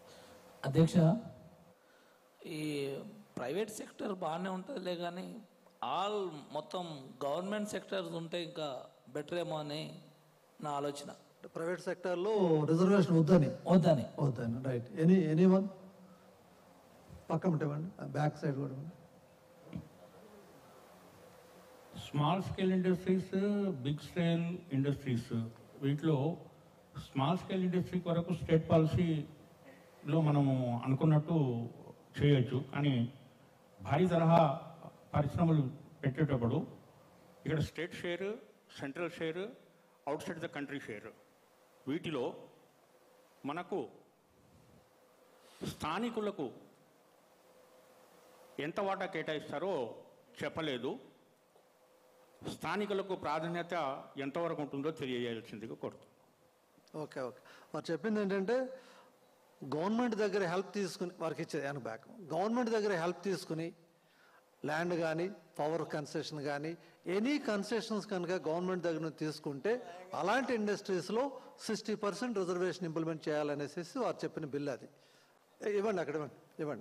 Q: అధ్యక్ష ఈ ప్రైవేట్ సెక్టర్ బాగానే ఉంటుందిలే కానీ ఆల్ మొత్తం గవర్నమెంట్ సెక్టర్స్ ఉంటే ఇంకా బెటర్ ఏమో అని నా ఆలోచన
B: ప్రైవేట్ సెక్టార్లో రిజర్వేషన్ వద్దని
Q: వద్దని
B: వద్దని రైట్ ఎనీ ఎనీ వన్ పక్కన ఇవ్వండి బ్యాక్ సైడ్ కూడా ఇవ్వండి.
R: Small scale industries big scale industries వీటిలో స్మాల్ స్కేల్ ఇండస్ట్రీ వరకు స్టేట్ పాలసీలో మనము అనుకున్నట్టు చేయొచ్చు కానీ భారీ తరహా పరిశ్రమలు పెట్టేటప్పుడు ఇక్కడ state share central share outside the country share వీటిలో మనకు స్థానికులకు ఎంత వాటా కేటాయిస్తారో చెప్పలేదు స్థానికులకు ప్రాధాన్యత ఎంతవరకు ఉంటుందో తెలియజేయాల్సిందిగా కోరుతున్నాను
B: ఓకే ఓకే వారు చెప్పింది ఏంటంటే గవర్నమెంట్ దగ్గర హెల్ప్ తీసుకుని వారికి ఇచ్చేది వెనక బ్యాక్ గవర్నమెంట్ దగ్గర హెల్ప్ తీసుకుని ల్యాండ్ కానీ పవర్ కన్సెషన్ కానీ ఎనీ కన్సెషన్స్ కనుక గవర్నమెంట్ దగ్గర నుంచి తీసుకుంటే అలాంటి ఇండస్ట్రీస్లో సిక్స్టీ పర్సెంట్ రిజర్వేషన్ ఇంప్లిమెంట్ చేయాలనేసి వారు చెప్పిన బిల్ అది ఏ, ఇవ్వండి అక్కడ ఇవ్వండి ఇవ్వండి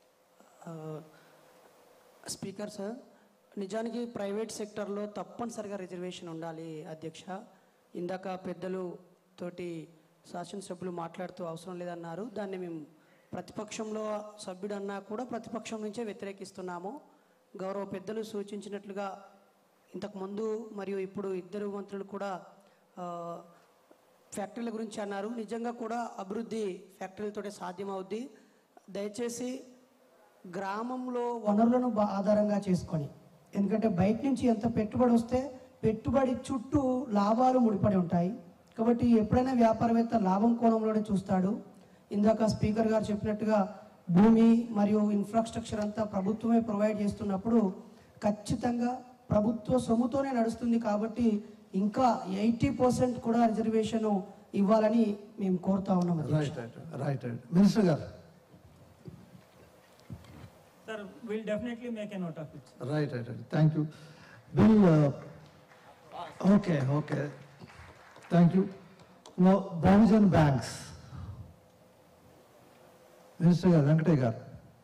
S: స్పీకర్ సార్ నిజానికి ప్రైవేట్ సెక్టర్లో తప్పనిసరిగా రిజర్వేషన్ ఉండాలి అధ్యక్ష ఇందాక పెద్దలు తోటి శాసనసభ్యులు మాట్లాడుతూ అవసరం లేదన్నారు దాన్ని మేము ప్రతిపక్షంలో సభ్యుడు అన్నా కూడా ప్రతిపక్షం నుంచే వ్యతిరేకిస్తున్నాము గౌరవ పెద్దలు సూచించినట్లుగా ఇంతకుముందు మరియు ఇప్పుడు ఇద్దరు మంత్రులు కూడా ఆ, ఫ్యాక్టరీల గురించి అన్నారు నిజంగా కూడా అభివృద్ధి ఫ్యాక్టరీలతోటే సాధ్యమవుద్ది దయచేసి గ్రామంలో వనరులను బా- ఆధారంగా చేసుకొని ఎందుకంటే బయట నుంచి ఎంత పెట్టుబడి వస్తే పెట్టుబడి చుట్టూ లాభాలు ముడిపడి ఉంటాయి కాబట్టి ఎప్పుడైనా వ్యాపారవేత్త లాభం కోణంలోనే చూస్తాడు ఇందాక స్పీకర్ గారు చెప్పినట్టుగా భూమి మరియు ఇన్ఫ్రాస్ట్రక్చర్ అంతా ప్రభుత్వమే ప్రొవైడ్ చేస్తున్నప్పుడు ఖచ్చితంగా ప్రభుత్వ సొమ్ముతోనే నడుస్తుంది కాబట్టి ఇంకా ఎయిటీ పర్సెంట్ కూడా రిజర్వేషన్ ఇవ్వాలని మేము కోరుతా ఉన్నాం అధ్యక్ష.
B: Right right right right minister గారు
O: Sir, we'll definitely make a note of it.
B: Right right right thank you bill okay okay thank you no Bahujan banks minister గారు వెంకటయ్య గారు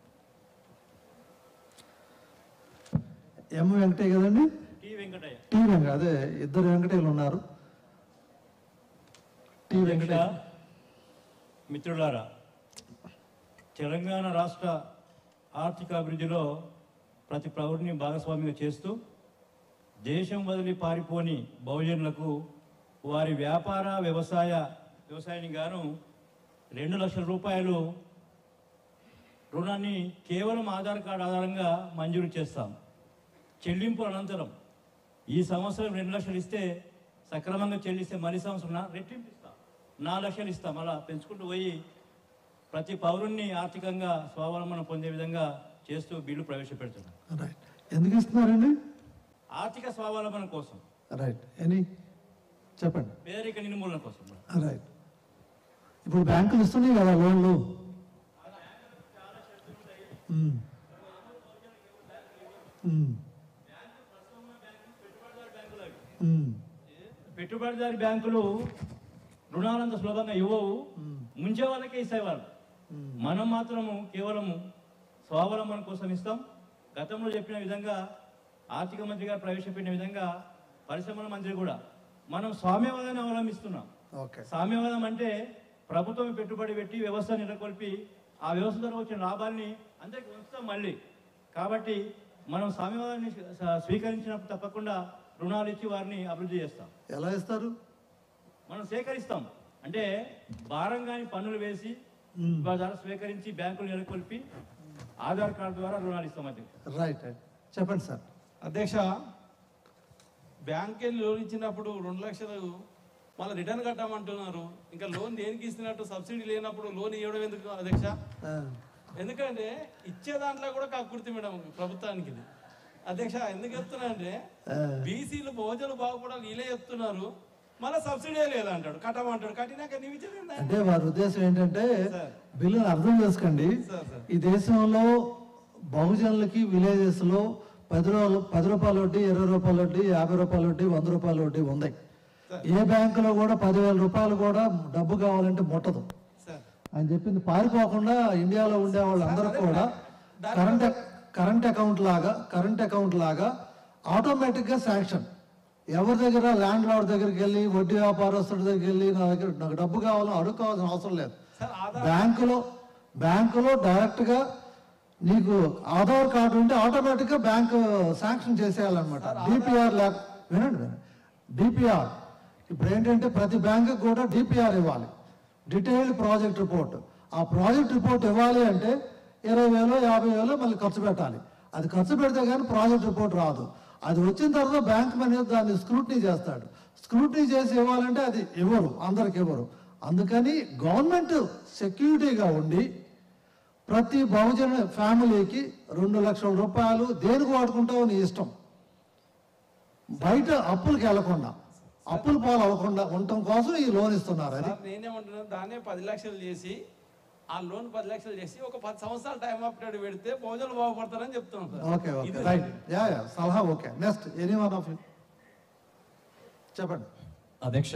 B: ఎం వెంకటయ్య కదండి
N: టి వెంకటయ్య
B: టి వెంకట అదే ఇద్దరు వెంకటయ్యలు ఉన్నారు టి వెంకటయ్య
N: మిత్రులారా తెలంగాణ రాష్ట్ర ఆర్థిక అభివృద్ధిలో ప్రతి పౌరుని భాగస్వామిగా చేస్తూ దేశం వదిలి పారిపోని బహుజనులకు వారి వ్యాపార వ్యవసాయ వ్యవసాయానికి గాను రెండు లక్షల రూపాయలు రుణాన్ని కేవలం ఆధార్ కార్డు ఆధారంగా మంజూరు చేస్తాం చెల్లింపు అనంతరం ఈ సంవత్సరం రెండు లక్షలు ఇస్తే సక్రమంగా చెల్లిస్తే మళ్ళీ సంవత్సరం నా- రెట్టింపు ఇస్తాం నాలుగు లక్షలు ఇస్తాం అలా పెంచుకుంటూ పోయి ప్రతి పౌరుణ్ణి ఆర్థికంగా స్వావలంబన పొందే విధంగా చేస్తూ బిల్లు ప్రవేశపెడుతున్నాం
B: రైట్ ఎందుకు ఇస్తున్నారండి
N: ఆర్థిక స్వావలంబన కోసం
B: రైట్ ఎనీ చెప్పండి
N: పేదరిక నిర్మూలన కోసం
B: రైట్ ఇప్పుడు బ్యాంకులు ఇస్తున్నాయి కదా లోన్లు మ్మ్. మ్మ్. మ్మ్.
N: పెట్టుబడిదారి బ్యాంకులు రుణాలంత సులభంగా ఇవ్వవు ముంచే వాళ్ళకే ఇస్తాయి మనం మాత్రము కేవలము స్వావలంబన కోసం ఇస్తాం గతంలో చెప్పిన విధంగా ఆర్థిక మంత్రి గారు ప్రవేశపెట్టిన విధంగా పరిశ్రమల మంత్రి కూడా మనం స్వామ్యవాదాన్ని అవలంబిస్తున్నాం
B: ఓకే
N: సామ్యవాదం అంటే ప్రభుత్వం పెట్టుబడి పెట్టి వ్యవస్థ నెలకొల్పి ఆ వ్యవస్థ ద్వారా వచ్చిన లాభాల్ని అందరికి ఉంచుతాం మళ్ళీ కాబట్టి మనం సామ్యవాదాన్ని స్వ- స్వీకరించినప్పుడు తప్పకుండా రుణాలు ఇచ్చి వారిని అభివృద్ధి చేస్తాం
B: ఎలా ఇస్తారు
N: మనం సేకరిస్తాం అంటే భారం కాని పన్నులు వేసి వారి ద్వారా స్వీకరించి బ్యాంకులు నెలకొల్పి ఆధార్ కార్డు ద్వారా రుణాలు ఇస్తాం అది
B: రైట్ రైట్ చెప్పండి సార్
T: అధ్యక్ష బ్యాంకే లోన్ ఇచ్చినప్పుడు రెండు లక్షలు మళ్ళీ రిటర్న్ కట్టమంటున్నారు ఇంకా లోన్ దేనికి ఇస్తున్నట్టు సబ్సిడీ లేనప్పుడు లోన్ ఇవ్వడం ఎందుకు అధ్యక్ష ఎందుకంటే ఇచ్చే దాంట్లో కూడా కక్కుర్తి మేడం ప్రభుత్వానికి ఇది. అధ్యక్ష ఎందుకు చెప్తున్నా అంటే బీసీలు భోజనాలు బాగుపడాలి వీళ్ళే చెప్తున్నారు మళ్ళీ సబ్సిడీ లేదంటాడు కట్టమంటాడు కట్టినాక నీవు ఇచ్చేది ఏంది?
B: అంటే వారి ఉద్దేశం ఏంటంటే బిల్లును అర్థం చేసుకోండి ఈ దేశంలో బహుజనులకి విలేజెస్ లో పది రోజులు పది రూపాయల వడ్డీ ఇరవై రూపాయల వడ్డీ యాభై రూపాయల వడ్డీ వంద రూపాయల వడ్డీ ఉంది ఏ బ్యాంకులో కూడా పదివేల రూపాయలు కూడా డబ్బు కావాలంటే ముట్టదు ఆయన చెప్పింది పారిపోకుండా ఇండియాలో ఉండే వాళ్ళందరూ కూడా కరెంట్ కరెంట్ అకౌంట్ లాగా కరెంట్ అకౌంట్ లాగా ఆటోమేటిక్గా శాంక్షన్ ఎవరి దగ్గర ల్యాండ్ లార్డ్ దగ్గరికి వెళ్ళి వడ్డీ వ్యాపారస్తుడి దగ్గరికి వెళ్ళి నా దగ్గర నాకు డబ్బు కావాలని అడుక్కోవాల్సిన అవసరం లేదు బ్యాంకులో బ్యాంకులో డైరెక్ట్గా నీకు ఆధార్ కార్డు ఉంటే ఆటోమేటిక్గా బ్యాంకు శాంక్షన్ చేసేయాలన్నమాట డిపిఆర్ లేక వినండి వినండి డిపిఆర్ ఇప్పుడు ఏంటంటే ప్రతి బ్యాంకు కూడా డిపిఆర్ ఇవ్వాలి డీటెయిల్డ్ ప్రాజెక్ట్ రిపోర్ట్ ఆ ప్రాజెక్ట్ రిపోర్ట్ ఇవ్వాలి అంటే ఇరవై వేలు యాభై వేలు మళ్ళీ ఖర్చు పెట్టాలి అది ఖర్చు పెడితే కానీ ప్రాజెక్ట్ రిపోర్ట్ రాదు అది వచ్చిన తర్వాత బ్యాంక్ మేనేజర్ దాన్ని స్క్రూటనీ చేస్తాడు స్క్రూటనీ చేసి ఇవ్వాలంటే అది ఇవ్వరు అందరికి ఇవ్వరు అందుకని గవర్నమెంట్ సెక్యూరిటీగా ఉండి ప్రతి బహుజన ఫ్యామిలీకి రెండు లక్షల రూపాయలు దేనికి వాడుకుంటావో నీ ఇష్టం బయట అప్పులకి వెళ్లకుండా అప్పుల పాలు అవ్వకుండా ఉండటం కోసం ఈ లోన్ ఇస్తున్నారు అది
T: సార్ నేనేమంటున్నాను దాన్నే పది లక్షలు చేసి ఆ లోన్ పది లక్షలు చేసి ఒక పది సంవత్సరాలు టైం ఆఫ్ పీరియడ్ పెడితే ప్రజలు బాగుపడతారని చెప్తున్నాను సార్
B: ఓకే ఓకే
T: ఇది
B: రైట్ యా యా సలహా okay next any one of you చెప్పండి
N: అధ్యక్ష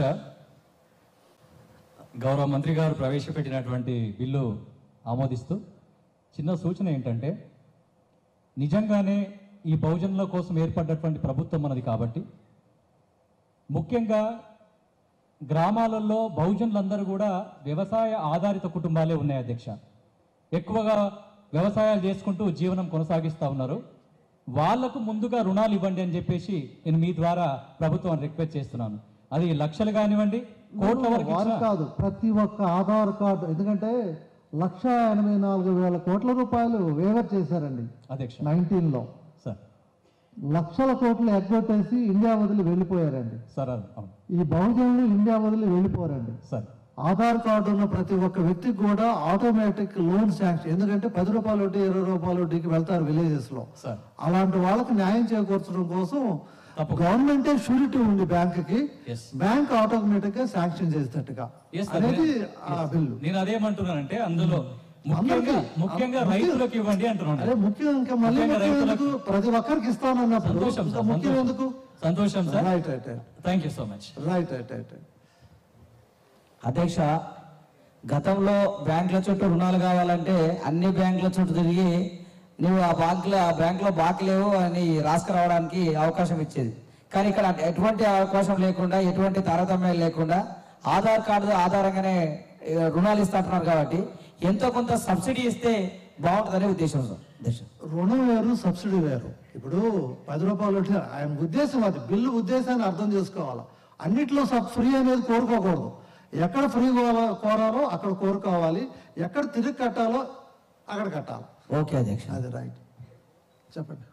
N: గౌరవ మంత్రి గారు ప్రవేశపెట్టినటువంటి బిల్లు ఆమోదిస్తూ చిన్న సూచన ఏంటంటే నిజంగానే ఈ బహుజనుల కోసం ఏర్పడ్డటువంటి ప్రభుత్వం మనది కాబట్టి ముఖ్యంగా గ్రామాలలో బహుజనులందరూ కూడా వ్యవసాయ ఆధారిత కుటుంబాలే ఉన్నాయి అధ్యక్ష ఎక్కువగా వ్యవసాయాలు చేసుకుంటూ జీవనం కొనసాగిస్తూ ఉన్నారు వాళ్లకు ముందుగా రుణాలు ఇవ్వండి అని చెప్పేసి నేను మీ ద్వారా ప్రభుత్వాన్ని రిక్వెస్ట్ చేస్తున్నాను అది లక్షలు కానివ్వండి కోట్ల వరకు
B: వారు
N: ఇచ్చినా-
B: కాదు ప్రతి ఒక్క ఆధార్ కార్డు ఎందుకంటే లక్ష ఎనభై నాలుగు వేల కోట్ల రూపాయలు వేవర్ చేశారండి
N: అధ్యక్ష
B: నైన్టీన్లో
N: సార్
B: లక్షల కోట్లు ఎగ్గొట్టేసి ఇండియా వదిలి వెళ్ళిపోయారండి
N: సార్ అది అవును.
B: ఈ బహుజనులు ఇండియా వదిలి వెళ్ళిపోరండి
N: సార్
B: ఆధార్ కార్డు ఉన్న ప్రతి ఒక్క వ్యక్తికి కూడా ఆటోమేటిక్ లోన్ శాంక్షన్ ఎందుకంటే పది రూపాయల వడ్డీ ఇరవై రూపాయల వడ్డీకి వెళ్తారు విలేజెస్ లో
N: సార్
B: అలాంటి వాళ్ళకి న్యాయం చేకూర్చడం కోసం గవర్నమెంటే షూరిటీ ఉంది బ్యాంక్ కి బ్యాంక్ ఆటోమేటిక్ గా శాంక్షన్ చేసేటట్టుగా
N: Yes, sir.
B: అనేది ఆ
N: Yes.
B: బిల్లు
N: నేను అదేమంటున్నానంటే అందులో ముఖ్యంగా
B: అందరికీ.
N: ముఖ్యంగా
B: ముఖ్యం-
N: రైతులకు ఇవ్వండి అంటున్నాను
B: అరే ముఖ్యం ఇంకా మళ్ళీ
N: ముఖ్యంగా
B: ముఖ్యం
N: రైతులకు-
B: ఎందుకు ప్రతి ఒక్కరికి ఇస్తానన్నప్పుడు
N: సంతోషం
B: ఇంకా
N: సార్
B: ముఖ్యం
N: సంతోషం.
B: ఎందుకు
N: సంతోషం sir
B: right right right
N: thank you so much
B: right right right
U: అధ్యక్ష గతంలో బ్యాంకుల చుట్టూ రుణాలు కావాలంటే అన్ని బ్యాంకుల చుట్టూ తిరిగి నువ్వు ఆ బ్యాంకులో ఆ బ్యాంకులో బాకీ లేవు అని రాసుకురావడానికి అవకాశం ఇచ్చేది కానీ ఇక్కడ ఎటువంటి అవకాశం లేకుండా ఎటువంటి తారతమ్యం లేకుండా ఆధార్ కార్డు ఆధారంగానే ఏ, రుణాలు ఇస్తుంటున్నారు కాబట్టి ఎంతో కొంత సబ్సిడీ ఇస్తే బాగుంటుందనే ఉద్దేశం సార్ ఉద్దేశం
B: రుణం వేరు సబ్సిడీ వేరు ఇప్పుడు పది రూపాయలు వడ్డీ, ఆయన ఉద్దేశం అది బిల్లు ఉద్దేశాన్ని అర్థం చేసుకోవాలి అన్నిట్లో సబ్ ఫ్రీ అనేది కోరుకోకూడదు ఎక్కడ ఫ్రీ కోర- కోరాలో అక్కడ కోరుకోవాలి ఎక్కడ తిరిగి కట్టాలో అక్కడ కట్టాలి
U: ఓకే అధ్యక్ష
B: అది రైట్ చెప్పండి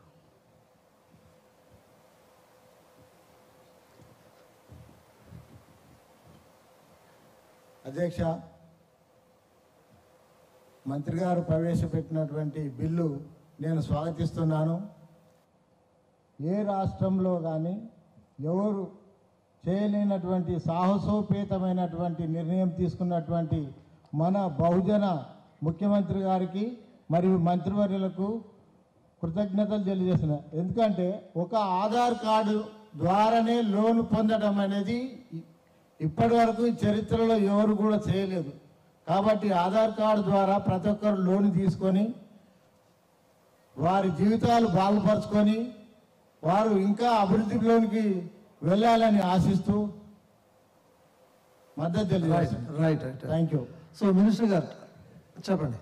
V: అధ్యక్ష మంత్రి గారు ప్రవేశపెట్టినటువంటి బిల్లు నేను స్వాగతిస్తున్నాను ఏ రాష్ట్రంలో కానీ ఎవరు చేయలేనటువంటి సాహసోపేతమైనటువంటి నిర్ణయం తీసుకున్నటువంటి మన బహుజన ముఖ్యమంత్రి గారికి మరియు మంత్రివర్యులకు కృతజ్ఞతలు తెలియజేస్తున్నా ఎందుకంటే ఒక ఆధార్ కార్డు ద్వారానే లోన్ పొందడం అనేది ఇప్పటి వరకు చరిత్రలో ఎవరు కూడా చేయలేదు కాబట్టి ఆధార్ కార్డు ద్వారా ప్రతి ఒక్కరు లోన్ తీసుకొని వారి జీవితాలు బాగుపరుచుకొని వారు ఇంకా అభివృద్ధిలోనికి వెళ్ళాలని ఆశిస్తూ మద్దతు
B: రైట్
V: తెలియజేస్తున్నాను
B: right right
V: thank you
B: so minister గారు చెప్పండి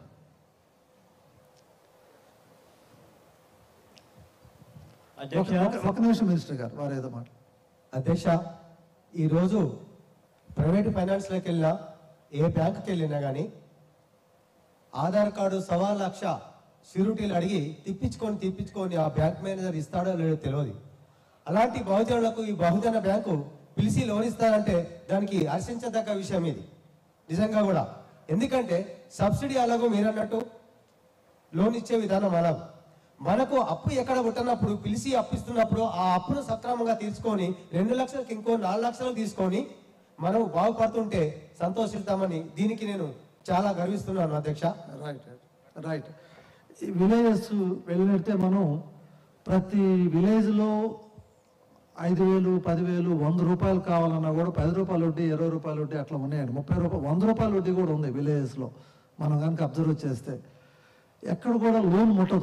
W: అధ్యక్ష
B: ఒక- ఒక నిమిషం మినిస్టర్ గారు వారు ఏదో మాట
W: అధ్యక్ష ఈరోజు ప్రైవేట్ ఫైనాన్స్లోకి వెళ్ళినా ఏ బ్యాంకుకి వెళ్ళినా కానీ ఆధార్ కార్డు సవా లక్ష షూరిటీలు అడిగి తిప్పించుకొని తిప్పించుకొని ఆ బ్యాంక్ మేనేజర్ ఇస్తాడో లేదో తెలియదు అలాంటి బహుజనులకు ఈ బహుజన బ్యాంకు పిలిచి లోన్ ఇస్తారంటే దానికి హర్షించదగ్గ విషయం ఇది నిజంగా కూడా ఎందుకంటే సబ్సిడీ అలాగో మీరు అన్నట్టు లోన్ ఇచ్చే విధానం అలా మనకు అప్పు ఎక్కడ పుట్టినప్పుడు పిలిచి అప్పిస్తున్నప్పుడు ఆ అప్పును సక్రమంగా తీసుకొని రెండు లక్షలకు ఇంకో నాలుగు లక్షలు తీసుకొని మనం బాగుపడుతుంటే సంతోషిస్తామని దీనికి నేను చాలా గర్విస్తున్నాను అధ్యక్ష
B: రైట్ రైట్ రైట్ ఈ విలేజెస్ వెళ్ళినట్టే మనం ప్రతి విలేజ్లో ఐదు వేలు పదివేలు వంద రూపాయలు కావాలన్నా కూడా పది రూపాయల వడ్డీ ఇరవై రూపాయల వడ్డీ అట్లా ఉన్నాయండి ముప్పై రూపాయలు వంద రూపాయల వడ్డీ కూడా ఉంది విలేజెస్లో మనం కనుక అబ్జర్వ్ చేస్తే ఎక్కడ కూడా లోన్ ముట్టదు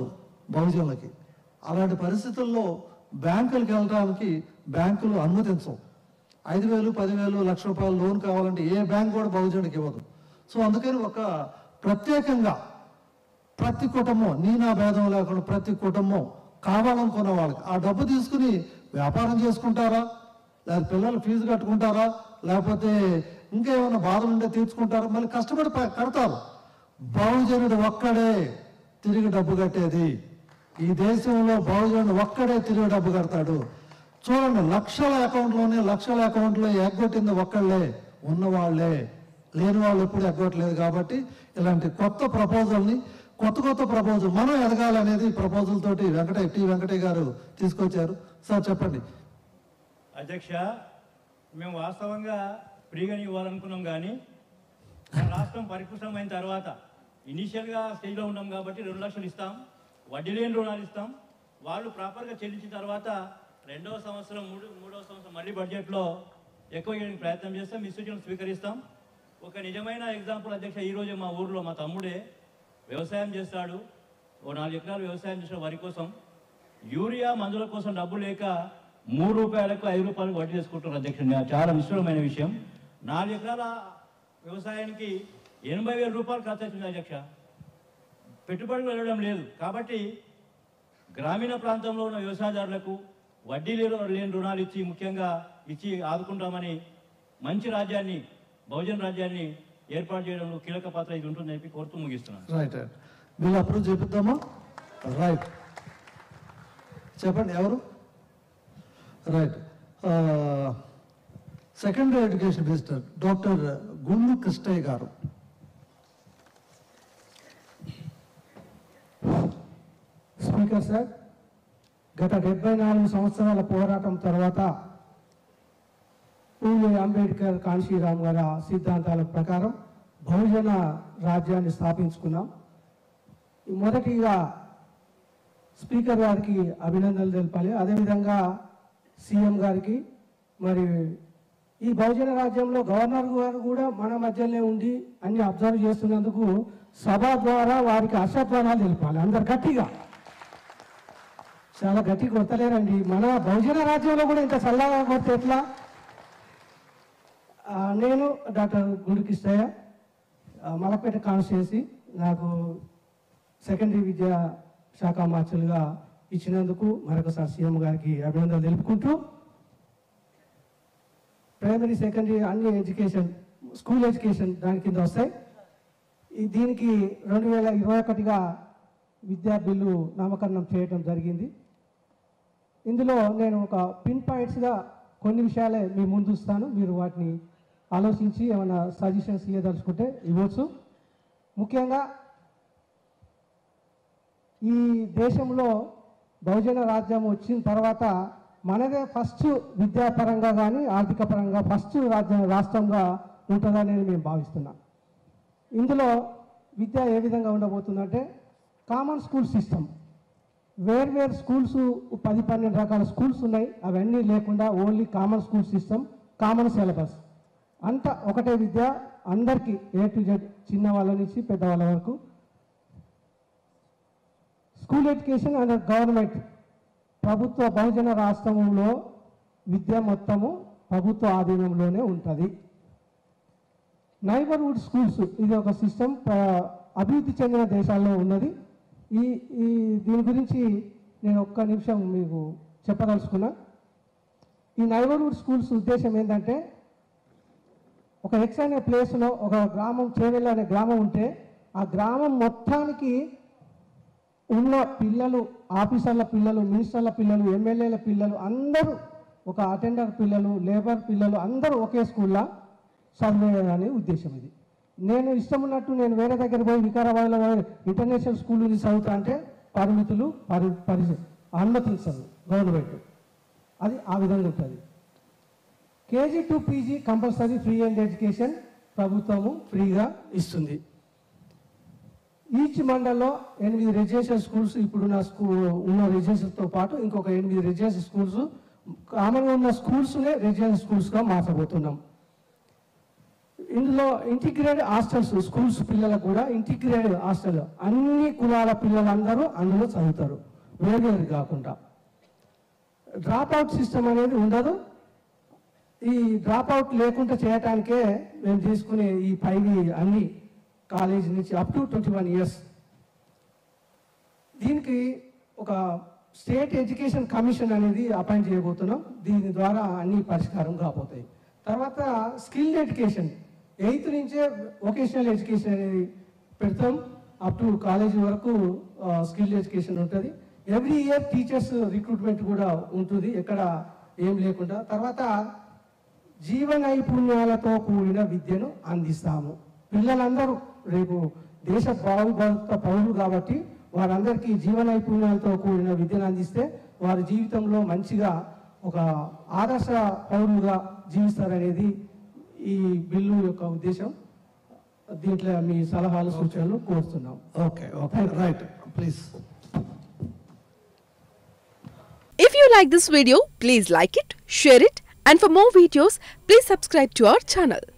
B: బహుజనులకి అలాంటి పరిస్థితుల్లో బ్యాంకులకు వెళ్ళడానికి బ్యాంకులు అనుమతించవు ఐదు వేలు పదివేలు లక్ష రూపాయలు లోన్ కావాలంటే ఏ బ్యాంక్ కూడా బహుజనుడికి ఇవ్వదు సో అందుకని ఒక ప్రత్యేకంగా ప్రతి కుటుంబం నీ నా భేదం లేకుండా ప్రతి కుటుంబం కావాలనుకున్న వాళ్ళకి ఆ డబ్బు తీసుకుని వ్యాపారం చేసుకుంటారా లేదా పిల్లలు ఫీజు కట్టుకుంటారా లేకపోతే ఇంకేమైనా బాధలు ఉంటే తీర్చుకుంటారా మళ్ళీ కష్టపడి ప- కడతారు బహుజనుడు ఒక్కడే తిరిగి డబ్బు కట్టేది ఈ దేశంలో బహుజనుడు ఒక్కడే తిరిగి డబ్బు కడతాడు చూడండి లక్షల అకౌంట్లోనే లక్షల అకౌంట్లో ఎగ్గొట్టింది ఒక్కళ్ళే ఉన్నవాళ్లే లేని వాళ్ళు ఎప్పుడు ఎగ్గొట్టలేదు కాబట్టి ఇలాంటి కొత్త ప్రపోజల్ని కొత్త కొత్త ప్రపోజల్ మనం ఎదగాలనేది ప్రపోజల్ తోటి వెంకటయ్య టి వెంకటయ్య గారు తీసుకొచ్చారు సార్ చెప్పండి
A: అధ్యక్ష మేము వాస్తవంగా ఫ్రీగానే ఇవ్వాలనుకున్నాం కానీ మన రాష్ట్రం పరిపుష్టమైన తర్వాత ఇనీషియల్గా స్టేజ్లో ఉన్నాం కాబట్టి రెండు లక్షలు ఇస్తాం వడ్డీ లేని రుణాలు ఇస్తాం వాళ్ళు ప్రాపర్గా చెల్లించిన తర్వాత రెండవ సంవత్సరం మూడు మూడవ సంవత్సరం మళ్ళీ బడ్జెట్లో ఎక్కువ చేయడానికి ప్రయత్నం చేస్తాం మీ సూచనలు స్వీకరిస్తాం ఒక నిజమైన ఎగ్జాంపుల్ అధ్యక్ష ఈరోజు మా ఊర్లో మా తమ్ముడే వ్యవసాయం చేస్తాడు ఓ నాలుగు ఎకరాలు వ్యవసాయం చేసిన వరి కోసం యూరియా మందుల కోసం డబ్బు లేక మూడు రూపాయలకు ఐదు రూపాయలకు వడ్డీ చేసుకుంటున్నారు అధ్యక్ష ఇది చాలా నిష్ఠురమైన విషయం నాలుగు ఎకరాల వ్యవసాయానికి ఎనభై వేల రూపాయలు ఖర్చు అవుతుంది అధ్యక్ష పెట్టుబడులు వెళ్ళడం లేదు కాబట్టి గ్రామీణ ప్రాంతంలో ఉన్న వ్యవసాయదారులకు వడ్డీ లేని లేని రుణాలు ఇచ్చి ముఖ్యంగా ఇచ్చి ఆదుకుంటామని మంచి రాజ్యాన్ని బహుజన రాజ్యాన్ని ఏర్పాటు చేయడంలో కీలక పాత్ర ఇది ఉంటుందని చెప్పి కోరుతూ ముగిస్తున్నాను
B: రైట్ రైట్ వీళ్ళు అప్రూవ్ చేపిద్దామా రైట్ చెప్పండి ఎవరు right secondary education minister doctor Gundu Krishnaiah గారు
C: స్పీకర్ సార్ గత డెబ్బై నాలుగు సంవత్సరాల పోరాటం తర్వాత పూలే అంబేద్కర్ కాన్షీరామ్ గారి సిద్ధాంతాల ప్రకారం బహుజన రాజ్యాన్ని స్థాపించుకున్నాం మొదటిగా స్పీకర్ గారికి అభినందనలు తెలపాలి అదేవిధంగా సీఎం గారికి మరి ఈ బహుజన రాజ్యంలో గవర్నర్ గారు కూడా మన మధ్యలోనే ఉండి అన్ని అబ్జర్వ్ చేస్తున్నందుకు సభ ద్వారా వారికి అసత్వానాలు తెలపాలి అందరు గట్టిగా చాలా గట్టి కొట్టలేరండి మన బహుజన రాజ్యంలో కూడా ఇంత చల్లగా కొడితే ఎట్లా ఆ, నేను డాక్టర్ గుడికిస్తయ్య మలపేట కాన్స్టిట్యున్సీ నాకు సెకండరీ విద్యా శాఖ మార్చులుగా ఇచ్చినందుకు మరొకసారి సీఎం గారికి అభినందనలు తెలుపుకుంటూ ప్రైమరీ సెకండరీ అన్ని ఎడ్యుకేషన్ స్కూల్ ఎడ్యుకేషన్ దాని కింద వస్తాయి ఈ దీనికి రెండు వేల ఇరవై ఒకటిగా విద్యా బిల్లు నామకరణం చేయడం జరిగింది ఇందులో నేను ఒక పిన్ పాయింట్స్గా కొన్ని విషయాలే మీ ముందు ఇస్తాను మీరు వాటిని ఆలోచించి ఏమైనా సజెషన్స్ ఇవ్వదలుచుకుంటే ఇవ్వచ్చు ముఖ్యంగా ఈ దేశంలో బహుజన రాజ్యం వచ్చిన తర్వాత మనదే ఫస్ట్ విద్యాపరంగా కానీ ఆర్థిక పరంగా ఫస్ట్ రాజ్య రాష్ట్రంగా ఉంటుందని మేము భావిస్తున్నాం ఇందులో విద్య ఏ విధంగా ఉండబోతుందంటే కామన్ స్కూల్ సిస్టమ్ వేర్వేరు స్కూల్స్ పది పన్నెండు రకాల స్కూల్స్ ఉన్నాయి అవన్నీ లేకుండా only common school system common syllabus అంతా ఒకటే విద్య అందరికీ ఏ టు జెడ్ చిన్న వాళ్ళ నుంచి పెద్దవాళ్ళ వరకు స్కూల్ ఎడ్యుకేషన్ అండర్ గవర్నమెంట్ ప్రభుత్వ బహుజన రాష్ట్రంలో విద్య మొత్తము ప్రభుత్వ ఆధీనంలోనే ఉంటుంది నైబర్హుడ్ స్కూల్స్ ఇది ఒక సిస్టమ్ అభివృద్ధి చెందిన దేశాల్లో ఉన్నది ఈ ఈ దీని గురించి నేను ఒక్క నిమిషం మీకు చెప్పదలుచుకున్నా ఈ నైబర్హుడ్ స్కూల్స్ ఉద్దేశం ఏంటంటే ఒక ఎక్స్ అనే ప్లేస్లో ఒక గ్రామం చేవెళ్ళ అనే గ్రామం ఉంటే ఆ గ్రామం మొత్తానికి ఉన్న పిల్లలు ఆఫీసర్ల పిల్లలు మినిస్టర్ల పిల్లలు ఎమ్మెల్యేల పిల్లలు అందరూ ఒక అటెండర్ పిల్లలు లేబర్ పిల్లలు అందరూ ఒకే స్కూల్లో చదివేయాలని ఉద్దేశం ఇది నేను ఇష్టం ఉన్నట్టు నేను వేరే దగ్గర పోయి వికారాబాద్లో పోయి ఇంటర్నేషనల్ స్కూల్ నుంచి చదువుతా అంటే పరిమితులు పరి పరి అనుమతించదు గవర్నమెంట్ అది ఆ విధంగా ఉంటుంది KG to PG compulsory free and education ప్రభుత్వము ఫ్రీగా ఇస్తుంది ఈచ్ మండల్లో ఎనిమిది రెసిడెన్షియల్ స్కూల్స్ ఇప్పుడున్న స్కూల్ ఉన్న రెసిడెన్షియల్తో పాటు ఇంకొక ఎనిమిది రెసిడెన్షియల్ స్కూల్స్ కామన్గా ఉన్న స్కూల్స్నే రెసిడెన్షియల్ స్కూల్స్గా మార్చబోతున్నాం ఇందులో ఇంటిగ్రేటెడ్ హాస్టల్స్ స్కూల్స్ పిల్లలకు కూడా ఇంటిగ్రేటెడ్ హాస్టల్ అన్ని కులాల పిల్లలందరూ అందులో చదువుతారు వేరేది కాకుండా డ్రాప్ అవుట్ సిస్టమ్ అనేది ఉండదు ఈ డ్రాప్ అవుట్ లేకుండా చేయటానికే మేము తీసుకునే ఈ పైవి అన్ని కాలేజీ నుంచి up to twenty one years దీనికి ఒక స్టేట్ ఎడ్యుకేషన్ కమిషన్ అనేది అపాయింట్ చేయబోతున్నాం దీని ద్వారా అన్ని పరిష్కారం కాబోతాయి తర్వాత స్కిల్ ఎడ్యుకేషన్ ఎయిత్ నుంచే వొకేషనల్ ఎడ్యుకేషన్ అనేది పెడతాం అప్ టు కాలేజీ వరకు స్కిల్ ఎడ్యుకేషన్ ఉంటుంది ఎవ్రీ ఇయర్ టీచర్స్ రిక్రూట్మెంట్ కూడా ఉంటుంది ఎక్కడ ఏం లేకుండా తర్వాత జీవ నైపుణ్యాలతో కూడిన విద్యను అందిస్తాము పిల్లలందరూ రేపు దేశ బాగుభర్త పౌరులు కాబట్టి వారందరికీ జీవ నైపుణ్యాలతో కూడిన విద్యను అందిస్తే వారి జీవితంలో మంచిగా ఒక ఆదర్శ పౌరులుగా జీవిస్తారనేది ఈ బిల్లు యొక్క ఉద్దేశం దీంట్లో మీ సలహాలు సూచనలు కోరుతున్నాం
B: okay okay right please
D: If you like this video, please like it, share it, and for more videos, please subscribe to our channel.